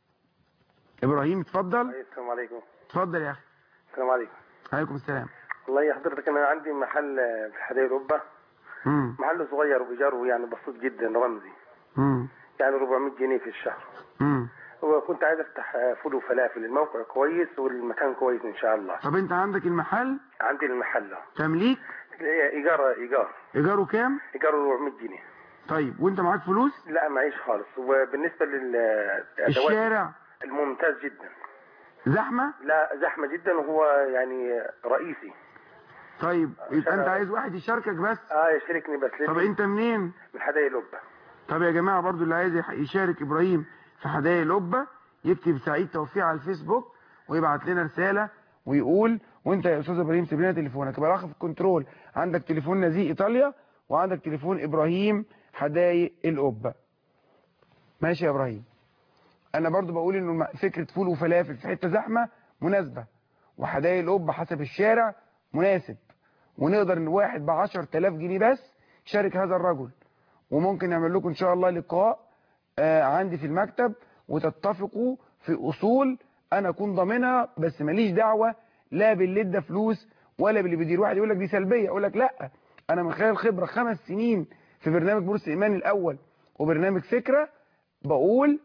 [SPEAKER 1] ابراهيم اتفضل
[SPEAKER 5] السلام عليكم
[SPEAKER 1] اتفضل يا اخي
[SPEAKER 5] السلام عليكم
[SPEAKER 1] عليكم السلام
[SPEAKER 5] والله يا حضرتك انا عندي محل في حدائق القبه
[SPEAKER 1] امم
[SPEAKER 5] محل صغير وبيجاره يعني بسيط جدا رمزي
[SPEAKER 1] امم
[SPEAKER 5] يعني 400 جنيه في الشهر
[SPEAKER 1] امم
[SPEAKER 5] وكنت عايز افتح فول وفلافل الموقع كويس والمكان كويس ان شاء الله
[SPEAKER 1] طب انت عندك المحل
[SPEAKER 5] عندي المحل
[SPEAKER 1] تمليك
[SPEAKER 5] ايجار ايجار
[SPEAKER 1] ايجاره كام
[SPEAKER 5] ايجار 400 جنيه
[SPEAKER 1] طيب وانت معاك فلوس
[SPEAKER 5] لا معيش خالص وبالنسبه للادوات
[SPEAKER 1] الشارع
[SPEAKER 5] الممتاز جدا
[SPEAKER 1] زحمه
[SPEAKER 5] لا زحمه جدا وهو يعني رئيسي
[SPEAKER 1] طيب يبقى انت عايز واحد يشاركك بس
[SPEAKER 5] اه يشاركني بس
[SPEAKER 1] طب
[SPEAKER 5] لأني
[SPEAKER 1] انت منين
[SPEAKER 5] من حدائق القبه
[SPEAKER 1] طب يا جماعه برضو اللي عايز يح- يشارك ابراهيم في حدائق القبه يكتب سعيد توفيق على الفيسبوك ويبعت لنا رساله ويقول وانت يا استاذ ابراهيم سيب لنا تليفونك يبقى الاخ في الكنترول عندك تليفون نزيه ايطاليا وعندك تليفون ابراهيم حدائق القبه ماشي يا ابراهيم انا برضو بقول انه الم- فكره فول وفلافل في حته زحمه مناسبه وحدائق القبه حسب الشارع مناسب ونقدر ان واحد ب 10000 جنيه بس يشارك هذا الرجل وممكن نعمل لكم ان شاء الله لقاء آه، عندي في المكتب وتتفقوا في اصول انا اكون ضامنها بس ماليش دعوه لا باللي ادى فلوس ولا باللي بيدير واحد يقول لك دي سلبيه اقول لك لا انا من خلال خبره خمس سنين في برنامج بورس ايمان الاول وبرنامج فكره بقول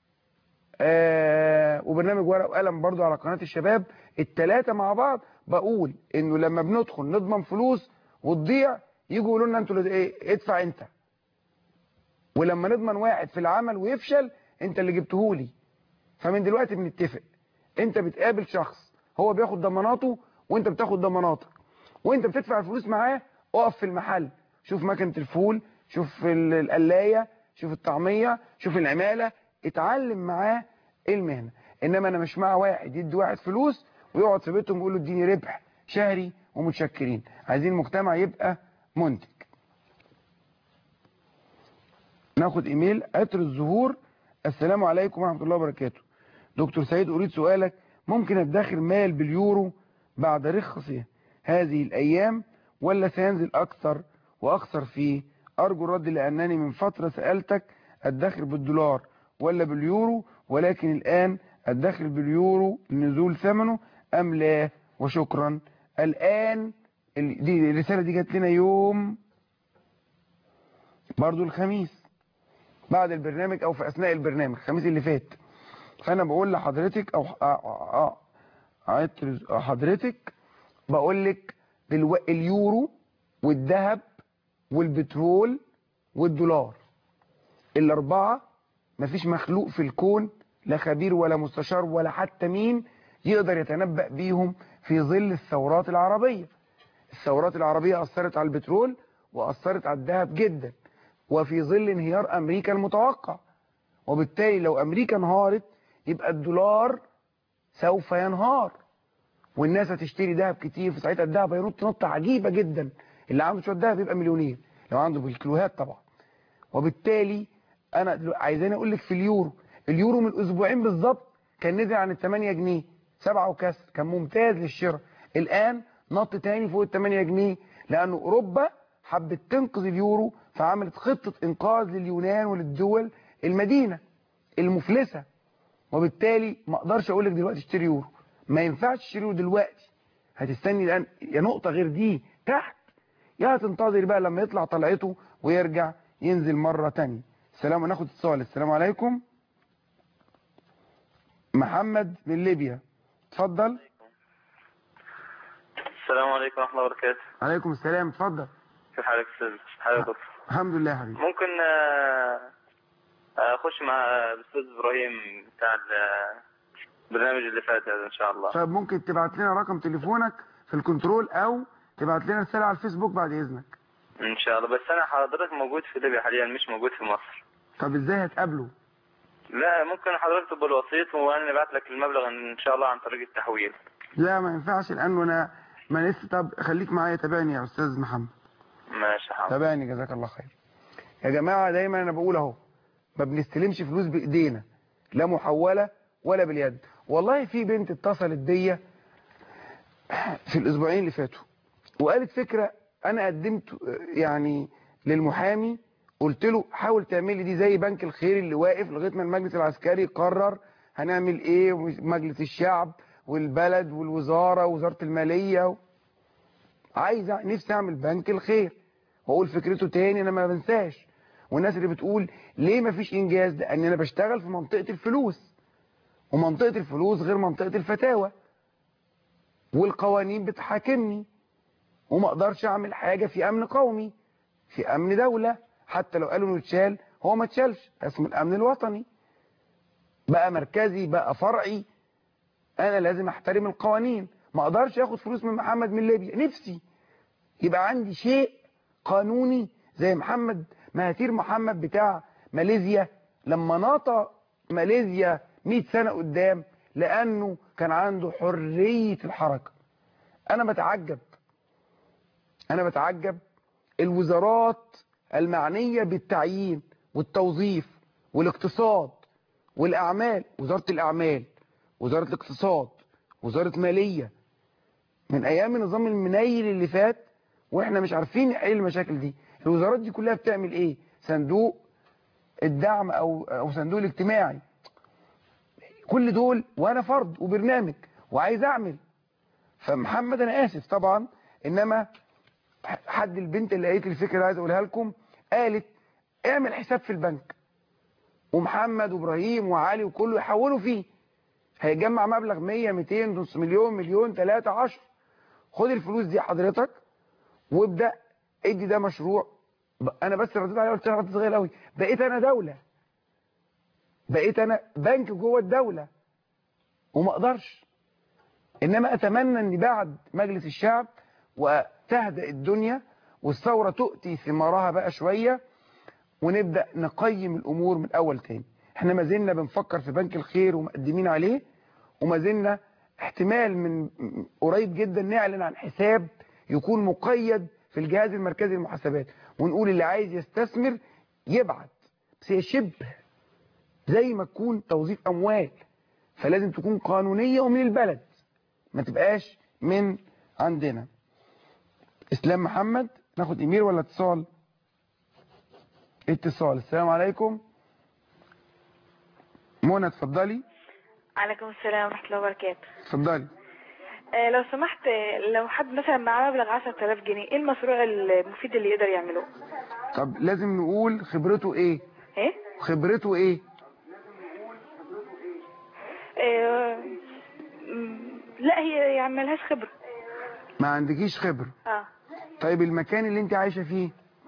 [SPEAKER 1] آه وبرنامج ورق وقلم برضو على قناه الشباب الثلاثه مع بعض بقول انه لما بندخل نضمن فلوس وتضيع يجوا يقولوا لنا انتوا اللي- ايه ادفع انت ولما نضمن واحد في العمل ويفشل انت اللي جبتهولي فمن دلوقتي بنتفق انت بتقابل شخص هو بياخد ضماناته وانت بتاخد ضماناتك وانت بتدفع الفلوس معاه اقف في المحل شوف مكنه الفول شوف ال- القلايه شوف الطعميه شوف العماله اتعلم معاه المهنه انما انا مش مع واحد يدي واحد فلوس ويقعد في بيتهم ويقول له اديني ربح شهري ومتشكرين عايزين المجتمع يبقى منتج ناخد ايميل عطر الزهور السلام عليكم ورحمه الله وبركاته دكتور سيد اريد سؤالك ممكن ادخر مال باليورو بعد رخصه هذه الايام ولا سينزل اكثر واخسر فيه ارجو الرد لانني من فتره سالتك ادخر بالدولار ولا باليورو ولكن الان ادخر باليورو لنزول ثمنه ام لا وشكرا الان ال- دي الرساله دي جات لنا يوم برضو الخميس بعد البرنامج او في اثناء البرنامج الخميس اللي فات فانا بقول لحضرتك او ح- ع- ع- عطر حضرتك بقول لك دلو... اليورو والذهب والبترول والدولار الاربعه مفيش مخلوق في الكون لا خبير ولا مستشار ولا حتى مين يقدر يتنبأ بيهم في ظل الثورات العربيه الثورات العربيه اثرت على البترول واثرت على الذهب جدا وفي ظل انهيار امريكا المتوقع وبالتالي لو امريكا انهارت يبقى الدولار سوف ينهار والناس هتشتري ذهب كتير في ساعتها الذهب هينط نطه عجيبه جدا اللي عنده شويه ذهب يبقى مليونير لو عنده بالكيلوهات طبعا وبالتالي انا دلو- عايزاني اقول لك في اليورو اليورو من اسبوعين بالظبط كان نزل عن ال 8 جنيه 7 وكسر كان ممتاز للشراء الان نط تاني فوق ال 8 جنيه لان اوروبا حبت تنقذ اليورو فعملت خطه انقاذ لليونان وللدول المدينه المفلسه وبالتالي ما اقدرش اقول لك دلوقتي اشتري يورو ما ينفعش تشتري يورو دلوقتي هتستني الان يا نقطه غير دي تحت يا هتنتظر بقى لما يطلع طلعته ويرجع ينزل مره تانية السلام ناخد اتصال السلام عليكم محمد من ليبيا اتفضل
[SPEAKER 3] السلام عليكم ورحمة الله وبركاته
[SPEAKER 1] عليكم السلام اتفضل
[SPEAKER 3] كيف حالك استاذ حالك دكتور
[SPEAKER 1] الحمد لله يا حبيبي
[SPEAKER 3] ممكن آه، آه، اخش مع الاستاذ ابراهيم بتاع ال- البرنامج اللي فات هذا ان شاء الله
[SPEAKER 1] طيب ممكن تبعت لنا رقم تليفونك في الكنترول او تبعت لنا رساله على الفيسبوك بعد اذنك
[SPEAKER 3] ان شاء الله بس انا حضرتك موجود في ليبيا حاليا مش موجود في مصر
[SPEAKER 1] طب ازاي هتقابله
[SPEAKER 3] لا ممكن حضرتك تبقى الوسيط وانا نبعت لك المبلغ ان شاء الله عن طريق التحويل
[SPEAKER 1] لا ما ينفعش لانه انا ما لسه طب خليك معايا تابعني يا استاذ محمد
[SPEAKER 3] ماشي حاضر
[SPEAKER 1] تابعني جزاك الله خير يا جماعه دايما انا بقول اهو ما بنستلمش فلوس بايدينا لا محوله ولا باليد والله في بنت اتصلت بيا في الاسبوعين اللي فاتوا وقالت فكره انا قدمت آه، يعني للمحامي قلت له حاول تعمل لي دي زي بنك الخير اللي واقف لغايه ما المجلس العسكري قرر هنعمل ايه ومجلس الشعب والبلد والوزاره ووزاره الماليه و... عايز أع- نفسي اعمل بنك الخير واقول فكرته تاني انا ما بنساش والناس اللي بتقول ليه ما فيش انجاز ده ان انا بشتغل في منطقه الفلوس ومنطقه الفلوس غير منطقه الفتاوى والقوانين بتحاكمني وما اقدرش اعمل حاجه في امن قومي في امن دوله حتى لو قالوا انه اتشال هو ما اتشالش اسمه الامن الوطني بقى مركزي بقى فرعي انا لازم احترم القوانين ما اقدرش اخد فلوس من محمد من ليبيا نفسي يبقى عندي شيء قانوني زي محمد مهاتير محمد بتاع ماليزيا لما ناطى ماليزيا 100 سنة قدام لأنه كان عنده حرية الحركة أنا بتعجب أنا بتعجب الوزارات المعنية بالتعيين والتوظيف والاقتصاد والأعمال وزارة الأعمال وزارة الاقتصاد وزارة مالية من أيام النظام المنيل اللي فات واحنا مش عارفين نحل المشاكل دي الوزارات دي كلها بتعمل ايه صندوق الدعم او او صندوق الاجتماعي كل دول وانا فرد وبرنامج وعايز اعمل فمحمد انا اسف طبعا انما حد البنت اللي قالت لي الفكره اللي عايز اقولها لكم قالت اعمل حساب في البنك ومحمد وابراهيم وعلي وكله يحولوا فيه هيجمع مبلغ 100 200 نص مليون مليون 3 10 خد الفلوس دي حضرتك وابدا ادي ده مشروع ب- انا بس رديت عليها قلت لها رد صغير قوي بقيت انا دوله بقيت انا بنك جوه الدوله وما اقدرش انما اتمنى ان بعد مجلس الشعب وتهدأ الدنيا والثوره تؤتي ثمارها بقى شويه ونبدا نقيم الامور من اول تاني احنا ما زلنا بنفكر في بنك الخير ومقدمين عليه وما زلنا احتمال من قريب جدا نعلن عن حساب يكون مقيد في الجهاز المركزي للمحاسبات ونقول اللي عايز يستثمر يبعت بس هي شبه زي ما تكون توظيف اموال فلازم تكون قانونية ومن البلد ما تبقاش من عندنا اسلام محمد ناخد ايميل ولا اتصال اتصال السلام عليكم منى اتفضلي
[SPEAKER 6] عليكم السلام ورحمة الله وبركاته
[SPEAKER 1] اتفضلي
[SPEAKER 6] آه، لو سمحت آه، لو حد مثلا معاه مبلغ 10000 جنيه ايه المشروع المفيد اللي يقدر يعمله
[SPEAKER 1] طب لازم نقول خبرته ايه
[SPEAKER 6] ايه
[SPEAKER 1] خبرته ايه
[SPEAKER 6] آه، م، لا هي يعني ملهاش خبرة
[SPEAKER 1] ما عندكيش خبرة
[SPEAKER 6] اه
[SPEAKER 1] طيب المكان اللي انت عايشة فيه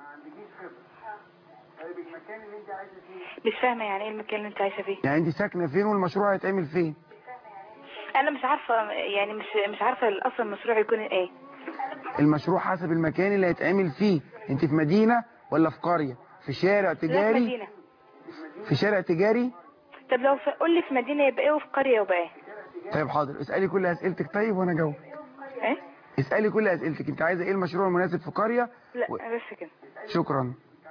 [SPEAKER 6] مش فاهمة يعني ايه المكان اللي انت عايشة فيه
[SPEAKER 1] يعني انت ساكنة فين والمشروع هيتعمل فين
[SPEAKER 6] انا مش عارفة يعني مش مش عارفة اصلا المشروع يكون ايه
[SPEAKER 1] المشروع حسب المكان اللي هيتعمل فيه انت في مدينة ولا في قرية في شارع
[SPEAKER 6] لا في
[SPEAKER 1] تجاري
[SPEAKER 6] مدينة
[SPEAKER 1] في شارع تجاري
[SPEAKER 6] طب لو ف- قول لي في مدينة يبقى ايه وفي قرية يبقى ايه
[SPEAKER 1] طيب حاضر اسألي كل اسئلتك طيب وانا جاوب
[SPEAKER 6] ايه
[SPEAKER 1] اسألي كل اسئلتك انت عايزة ايه المشروع المناسب في قرية
[SPEAKER 6] لا
[SPEAKER 1] و-
[SPEAKER 6] بس كده
[SPEAKER 1] شكرا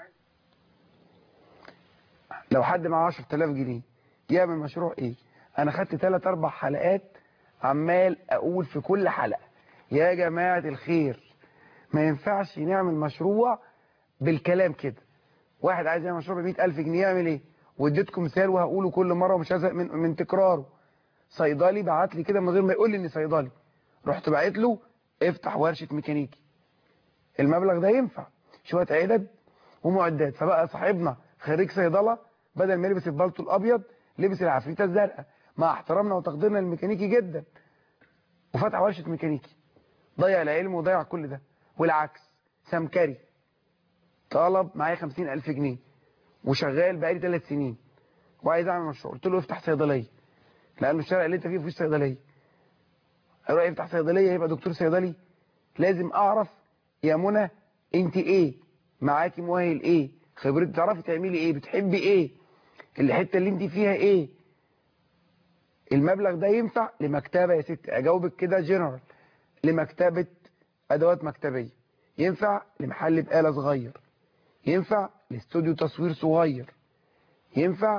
[SPEAKER 1] لو حد معاه 10000 جنيه يعمل مشروع ايه انا خدت 3 4 حلقات عمال اقول في كل حلقة يا جماعة الخير ما ينفعش نعمل مشروع بالكلام كده واحد عايز يعمل مشروع ب 100000 جنيه يعمل ايه واديتكم مثال وهقوله كل مرة ومش هزهق من من تكراره صيدلي بعت لي كده من غير ما يقول لي اني صيدلي رحت بعت له افتح ورشة ميكانيكي المبلغ ده ينفع شوية عدد ومعدات فبقى صاحبنا خريج صيدلة بدل ما يلبس البلطو الأبيض لبس العفريتة الزرقاء مع احترامنا وتقديرنا للميكانيكي جدا وفتح ورشة ميكانيكي ضيع العلم وضيع كل ده والعكس سمكري طلب معايا خمسين ألف جنيه وشغال بقالي ثلاث سنين وعايز أعمل مشروع قلت له افتح صيدلية لأنه الشارع اللي أنت فيه مفيش صيدلية هيروح يفتح صيدلية يبقى دكتور صيدلي لازم أعرف يا منى أنت إيه معاكي مؤهل إيه خبرتك تعرفي تعملي إيه بتحبي إيه الحتة اللي أنت فيها إيه المبلغ ده ينفع لمكتبة يا ست أجاوبك كده جنرال لمكتبة أدوات مكتبية ينفع لمحل بقالة صغير ينفع لاستوديو تصوير صغير ينفع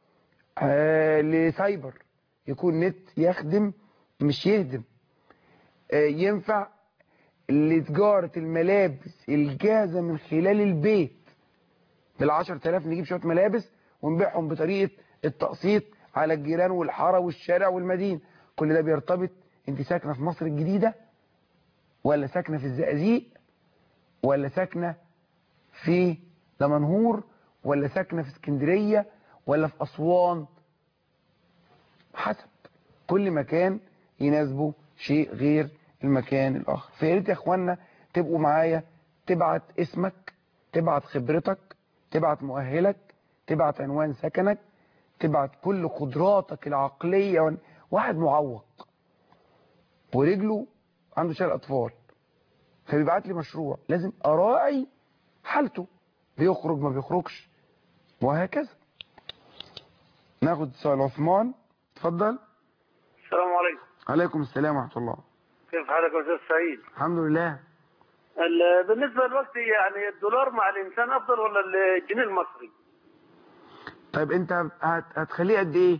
[SPEAKER 1] آه لسايبر يكون نت يخدم مش يهدم آه ينفع لتجارة الملابس الجاهزة من خلال البيت بالعشر تلاف نجيب شوية ملابس ونبيعهم بطريقة التقسيط على الجيران والحارة والشارع والمدينة كل ده بيرتبط انت ساكنة في مصر الجديدة ولا ساكنة في الزقازيق ولا ساكنة في دمنهور ولا ساكنة في اسكندرية ولا في أسوان حسب كل مكان يناسبه شيء غير المكان الآخر فيا ريت يا اخوانا تبقوا معايا تبعت اسمك تبعت خبرتك تبعت مؤهلك تبعت عنوان سكنك تبعت كل قدراتك العقلية واحد معوق ورجله عنده شلل أطفال فبيبعت لي مشروع لازم أراعي حالته بيخرج ما بيخرجش وهكذا ناخد سؤال عثمان اتفضل
[SPEAKER 7] السلام عليكم
[SPEAKER 1] عليكم السلام ورحمة الله
[SPEAKER 7] كيف حالك يا استاذ سعيد؟
[SPEAKER 1] الحمد لله
[SPEAKER 7] ال- بالنسبه دلوقتي يعني الدولار مع الانسان افضل ولا الجنيه المصري؟
[SPEAKER 1] طيب انت هت... هتخليه قد ايه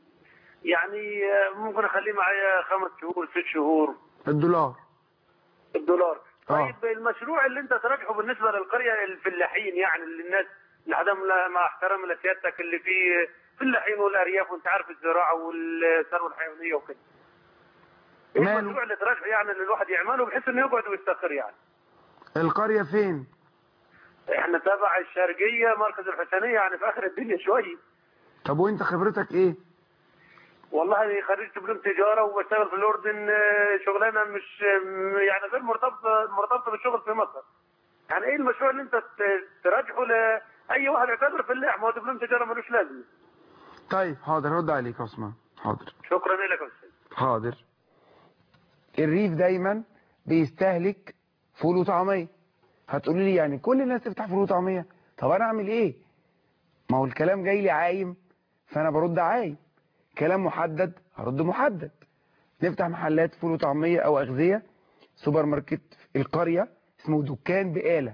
[SPEAKER 7] يعني آه، ممكن اخليه معايا خمس شهور ست شهور
[SPEAKER 1] الدولار
[SPEAKER 7] الدولار
[SPEAKER 1] آه.
[SPEAKER 7] طيب المشروع اللي انت ترجحه بالنسبه للقريه الفلاحين يعني اللي الناس اللي عدم مع احترام لسيادتك اللي في فلاحين والارياف وانت عارف الزراعه والثروه الحيوانيه وكده ايه
[SPEAKER 1] ماله؟
[SPEAKER 7] المشروع اللي ترجحه يعني اللي الواحد يعمله بحيث انه يقعد ويستقر يعني
[SPEAKER 1] القرية فين
[SPEAKER 7] احنا تبع الشرقيه مركز الحسينيه يعني في اخر الدنيا شويه
[SPEAKER 1] طب وانت خبرتك ايه
[SPEAKER 7] والله خريج دبلوم تجاره وبشتغل في الاردن آه، شغلانه مش آه، يعني غير مرتبطه مرتبطه بالشغل في مصر يعني ايه المشروع اللي انت ت- ترجحه لاي واحد يعتبر فلاح ما هو دبلوم تجاره ملوش لازمه
[SPEAKER 1] طيب حاضر هرد عليك يا عثمان حاضر
[SPEAKER 7] شكرا لك يا استاذ
[SPEAKER 1] حاضر الريف دايما بيستهلك فول وطعميه هتقولي لي يعني كل الناس تفتح فول وطعميه طب انا اعمل ايه ما هو الكلام جاي لي عايم فانا برد عايم كلام محدد هرد محدد نفتح محلات فول وطعميه او اغذيه سوبر ماركت في القريه اسمه دكان بقاله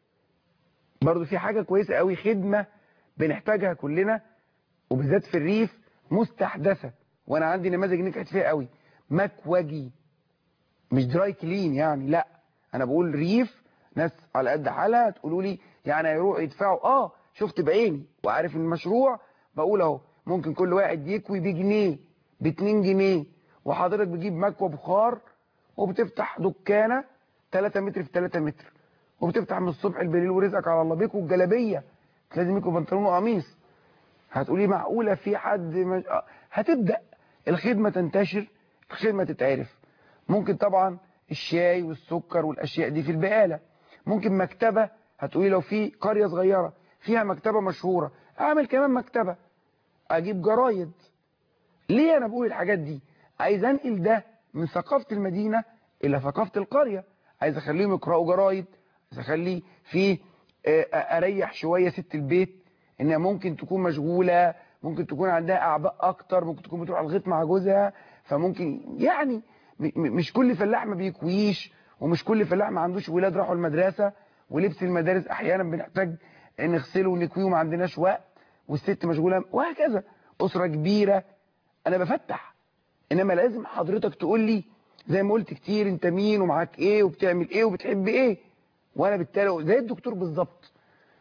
[SPEAKER 1] برضو في حاجه كويسه قوي خدمه بنحتاجها كلنا وبالذات في الريف مستحدثه وانا عندي نماذج نجحت فيها قوي مكوجي مش دراي كلين يعني لا انا بقول ريف ناس على قد حالها تقولوا لي يعني هيروحوا يدفعوا اه شفت بعيني وعارف المشروع بقول اهو ممكن كل واحد يكوي بجنيه باتنين جنيه وحضرتك بتجيب مكوى بخار وبتفتح دكانه 3 متر في 3 متر وبتفتح من الصبح بالليل ورزقك على الله بيكوا الجلابيه لازم يكون بنطلون وقميص هتقولي معقوله في حد مش... آه، هتبدا الخدمه تنتشر الخدمه تتعرف ممكن طبعا الشاي والسكر والاشياء دي في البقاله ممكن مكتبه هتقولي لو في قريه صغيره فيها مكتبه مشهوره اعمل كمان مكتبه اجيب جرايد ليه انا بقول الحاجات دي عايز انقل ده من ثقافه المدينه الى ثقافه القريه عايز اخليهم يقراوا جرايد عايز اخلي في آه، اريح شويه ست البيت انها ممكن تكون مشغوله ممكن تكون عندها اعباء اكتر ممكن تكون بتروح الغيط مع جوزها فممكن يعني م- م- مش كل فلاح ما بيكويش ومش كل فلاح ما عندوش ولاد راحوا المدرسه ولبس المدارس احيانا بنحتاج نغسله ونكويه وما عندناش وقت والست مشغوله وهكذا اسره كبيره انا بفتح انما لازم حضرتك تقول لي زي ما قلت كتير انت مين ومعاك ايه وبتعمل ايه وبتحب ايه وانا بالتالي زي الدكتور بالظبط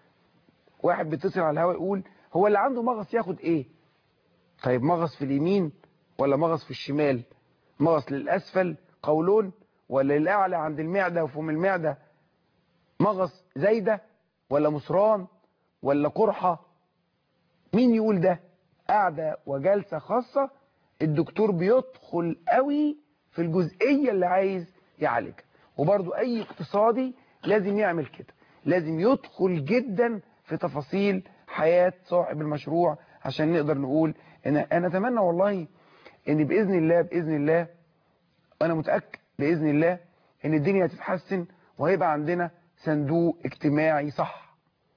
[SPEAKER 1] واحد بيتصل على الهواء يقول هو اللي عنده مغص ياخد ايه طيب مغص في اليمين ولا مغص في الشمال مغص للاسفل قولون ولا للاعلى عند المعده وفم المعده مغص زايده ولا مصران ولا قرحه مين يقول ده قاعده وجلسه خاصه الدكتور بيدخل قوي في الجزئيه اللي عايز يعالجها وبرضو اي اقتصادي لازم يعمل كده لازم يدخل جدا في تفاصيل حياة صاحب المشروع عشان نقدر نقول ان انا اتمنى والله ان باذن الله باذن الله انا متاكد باذن الله ان الدنيا هتتحسن وهيبقى عندنا صندوق اجتماعي صح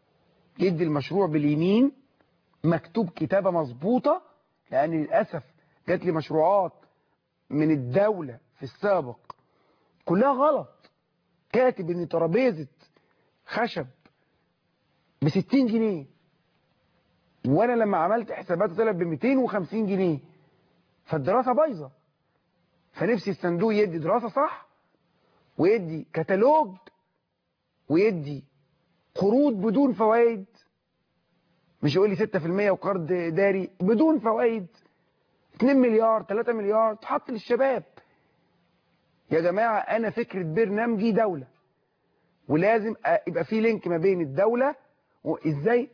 [SPEAKER 1] يدي المشروع باليمين مكتوب كتابه مظبوطه لان للاسف جات لي مشروعات من الدوله في السابق كلها غلط كاتب ان ترابيزه خشب ب 60 جنيه وانا لما عملت حسابات طلع ب 250 جنيه فالدراسه بايظه فنفسي الصندوق يدي دراسه صح ويدي كتالوج ويدي قروض بدون فوائد مش يقول لي 6% وقرض داري بدون فوائد 2 مليار 3 مليار تحط للشباب يا جماعة أنا فكرة برنامجي دولة ولازم يبقى في لينك ما بين الدولة وإزاي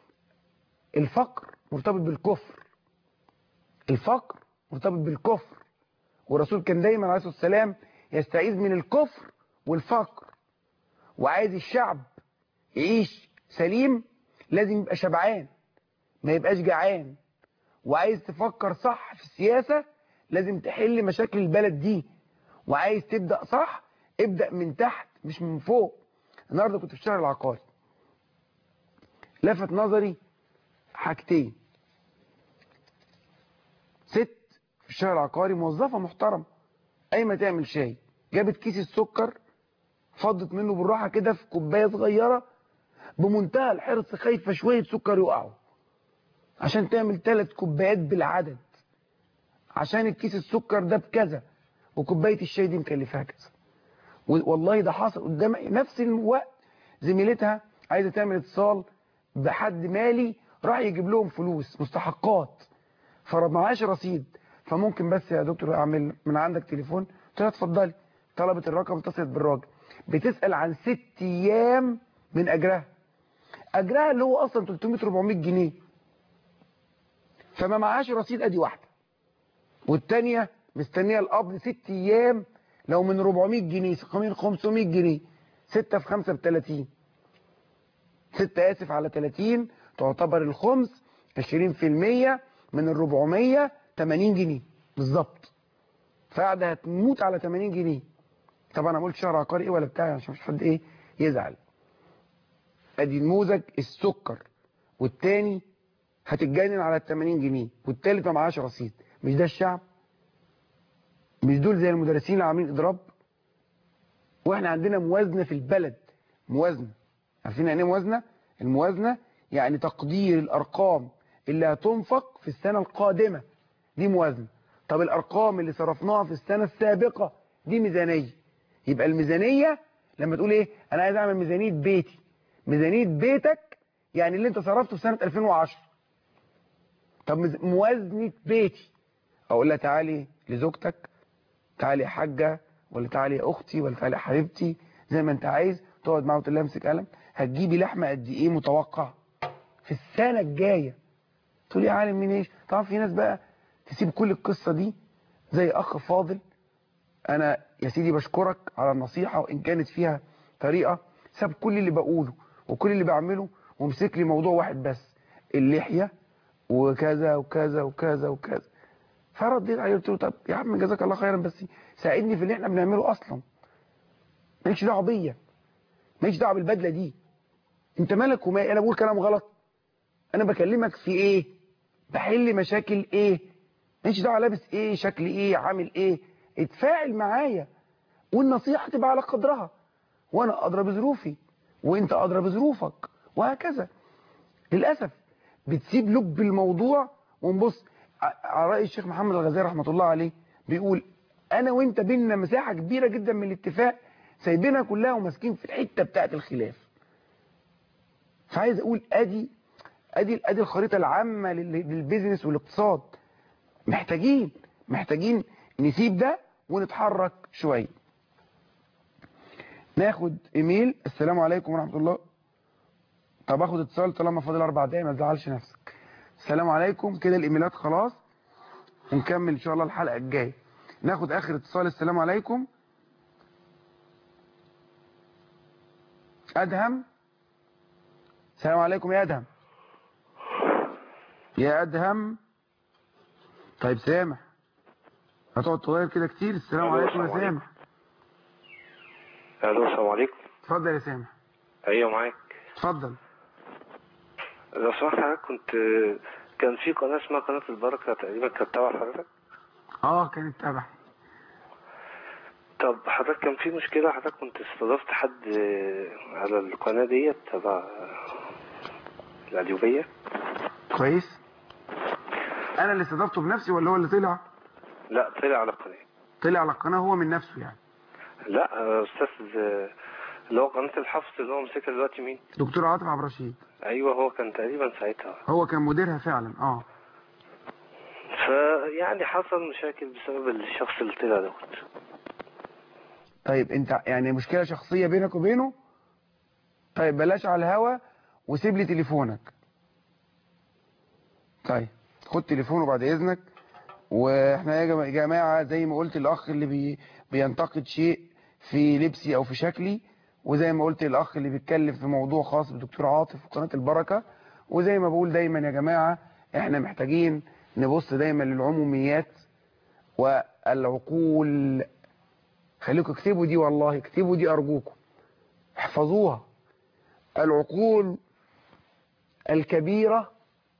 [SPEAKER 1] الفقر مرتبط بالكفر الفقر مرتبط بالكفر والرسول كان دايما عليه الصلاة والسلام يستعيذ من الكفر والفقر وعايز الشعب يعيش سليم لازم يبقى شبعان ما يبقاش جعان وعايز تفكر صح في السياسة لازم تحل مشاكل البلد دي وعايز تبدأ صح ابدأ من تحت مش من فوق النهاردة كنت في الشهر العقاري لفت نظري حاجتين ست في الشهر العقاري موظفة محترم قايمة تعمل شاي جابت كيس السكر فضت منه بالراحة كده في كوباية صغيرة بمنتهى الحرص خايفة شوية سكر يقعوا عشان تعمل ثلاث كوبايات بالعدد عشان الكيس السكر ده بكذا وكوبايه الشاي دي مكلفاها كذا والله ده حصل قدام نفس الوقت زميلتها عايزه تعمل اتصال بحد مالي راح يجيب لهم فلوس مستحقات فمعاش رصيد فممكن بس يا دكتور اعمل من عندك تليفون قلت لها اتفضلي طلبت الرقم اتصلت بالراجل بتسال عن ست ايام من اجرها اجرها اللي هو اصلا 300 400 جنيه فما معاش رصيد ادي واحده والتانية مستنيه القبض ست ايام لو من 400 جنيه من 500 جنيه 6 في 5 ب 30 6 آسف على 30 تعتبر الخمس 20% من ال 400 80 جنيه بالظبط فقاعدة هتموت على 80 جنيه طبعا انا ما قلتش شهر عقاري ايه ولا بتاع عشان مش حد ايه يزعل ادي نموذج السكر والتاني هتتجنن على ال 80 جنيه والتالت ما معاش رصيد مش ده الشعب مش دول زي المدرسين اللي عاملين اضراب واحنا عندنا موازنه في البلد موازنه عارفين يعني ايه موازنه الموازنه يعني تقدير الارقام اللي هتنفق في السنه القادمه دي موازنه طب الارقام اللي صرفناها في السنه السابقه دي ميزانيه يبقى الميزانيه لما تقول ايه انا عايز اعمل ميزانيه بيتي ميزانيه بيتك يعني اللي انت صرفته في سنه 2010 طب مز- موازنه بيتي اقول لها تعالي لزوجتك تعالي يا حاجه ولا تعالي يا اختي ولا تعالي يا حبيبتي زي ما انت عايز تقعد معاه وتقول لها امسك قلم هتجيبي لحمه قد ايه متوقع في السنه الجايه تقول لي يا عالم مين ايش طبعا في ناس بقى تسيب كل القصه دي زي اخ فاضل انا يا سيدي بشكرك على النصيحه وان كانت فيها طريقه ساب كل اللي بقوله وكل اللي بعمله ومسك لي موضوع واحد بس اللحيه وكذا وكذا وكذا وكذا فرديت عليه قلت له طب يا عم جزاك الله خيرا بس ساعدني في اللي احنا بنعمله اصلا مالكش دعوه بيا مالكش دعوه بالبدله دي انت مالك وما انا بقول كلام غلط انا بكلمك في ايه بحل مشاكل ايه مالكش دعوه لابس ايه شكل ايه عامل ايه اتفاعل معايا والنصيحه تبقى على قدرها وانا ادرى بظروفي وانت ادرى بظروفك وهكذا للاسف بتسيب لب الموضوع ونبص ع- على رأي الشيخ محمد الغزالي رحمة الله عليه بيقول أنا وأنت بينا مساحة كبيرة جدا من الاتفاق سايبينها كلها وماسكين في الحتة بتاعت الخلاف فعايز أقول أدي أدي أدي الخريطة العامة لل- للبيزنس والاقتصاد محتاجين محتاجين نسيب ده ونتحرك شوية ناخد ايميل السلام عليكم ورحمة الله طب اخد اتصال طالما فاضل اربع دقايق ما تزعلش نفسك السلام عليكم كده الايميلات خلاص ونكمل ان شاء الله الحلقه الجايه ناخد اخر اتصال السلام عليكم ادهم السلام عليكم يا ادهم يا ادهم طيب سامح هتقعد تغير كده كتير السلام
[SPEAKER 8] ألو،
[SPEAKER 1] عليكم يا
[SPEAKER 8] السلام عليكم.
[SPEAKER 1] سامح
[SPEAKER 8] الو السلام عليكم
[SPEAKER 1] اتفضل يا سامح
[SPEAKER 8] ايوه معاك
[SPEAKER 1] اتفضل
[SPEAKER 8] لو سمحت حضرتك كنت كان في قناه اسمها قناه البركه تقريبا كانت تبع حضرتك
[SPEAKER 1] اه كانت تبع
[SPEAKER 8] طب حضرتك كان في مشكله حضرتك كنت استضفت حد على القناه ديت تبع القليوبيه
[SPEAKER 1] كويس انا اللي استضفته بنفسي ولا هو اللي طلع
[SPEAKER 8] لا طلع على القناه
[SPEAKER 1] طلع على القناه هو من نفسه يعني
[SPEAKER 8] لا استاذ اللي هو قناه الحفظ اللي هو مسكها دلوقتي مين
[SPEAKER 1] دكتور عاطف عبد الرشيد
[SPEAKER 8] ايوه هو كان تقريبا ساعتها
[SPEAKER 1] هو كان مديرها فعلا اه
[SPEAKER 8] فيعني حصل مشاكل بسبب الشخص اللي طلع دوت
[SPEAKER 1] طيب انت يعني مشكله شخصيه بينك وبينه طيب بلاش على الهوا وسيب لي تليفونك طيب خد تليفونه بعد اذنك واحنا يا جما- جماعه زي ما قلت الاخ اللي بي بينتقد شيء في لبسي او في شكلي وزي ما قلت الاخ اللي بيتكلم في موضوع خاص بدكتور عاطف وقناه البركه وزي ما بقول دايما يا جماعه احنا محتاجين نبص دايما للعموميات والعقول خليكم اكتبوا دي والله اكتبوا دي ارجوكم احفظوها العقول الكبيرة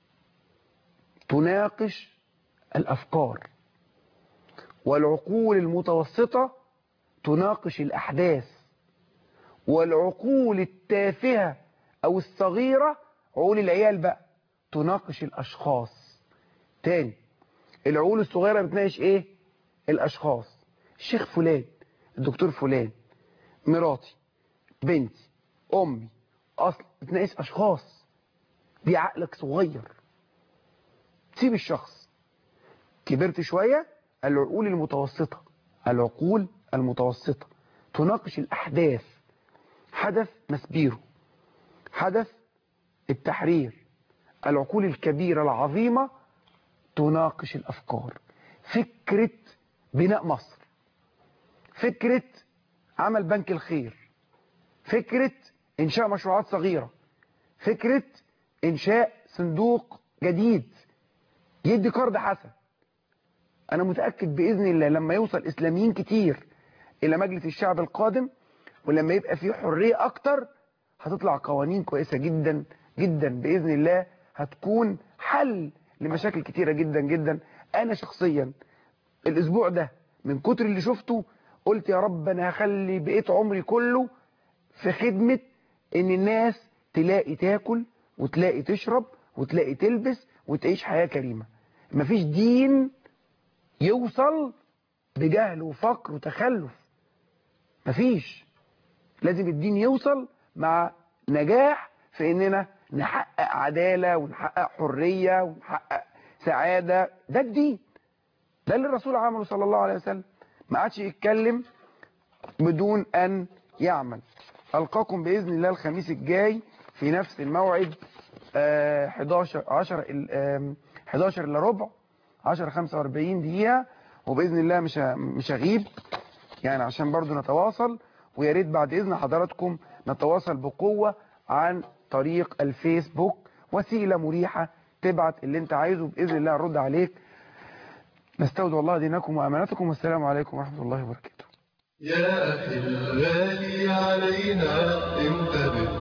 [SPEAKER 1] تناقش الافكار والعقول المتوسطة تناقش الاحداث والعقول التافهة او الصغيرة عقول العيال بقى تناقش الاشخاص تاني العقول الصغيرة بتناقش ايه الاشخاص الشيخ فلان الدكتور فلان مراتي بنتي امي اصل بتناقش اشخاص دي عقلك صغير سيب الشخص كبرت شوية العقول المتوسطة العقول المتوسطة تناقش الأحداث حدث مسبيرو حدث التحرير العقول الكبيرة العظيمة تناقش الأفكار فكرة بناء مصر فكرة عمل بنك الخير فكرة إنشاء مشروعات صغيرة فكرة إنشاء صندوق جديد يدي قرض حسن أنا متأكد بإذن الله لما يوصل إسلاميين كتير إلى مجلس الشعب القادم ولما يبقى فيه حرية أكتر هتطلع قوانين كويسة جدا جدا بإذن الله هتكون حل لمشاكل كتيرة جدا جدا أنا شخصيا الأسبوع ده من كتر اللي شفته قلت يا رب أنا هخلي بقيت عمري كله في خدمة إن الناس تلاقي تاكل وتلاقي تشرب وتلاقي تلبس وتعيش حياة كريمة مفيش دين يوصل بجهل وفقر وتخلف مفيش لازم الدين يوصل مع نجاح في اننا نحقق عدالة ونحقق حرية ونحقق سعادة ده الدين ده اللي الرسول عمله صلى الله عليه وسلم ما عادش يتكلم بدون ان يعمل القاكم باذن الله الخميس الجاي في نفس الموعد آه 11 10 آه 11 الا ربع 10 45 دقيقة وباذن الله مش مش هغيب يعني عشان برضو نتواصل ويا ريت بعد اذن حضراتكم نتواصل بقوة عن طريق الفيسبوك وسيلة مريحة تبعت اللي انت عايزه باذن الله نرد عليك نستودع الله دينكم وامانتكم والسلام عليكم ورحمة الله وبركاته
[SPEAKER 9] يا أخي الغالي علينا انتبه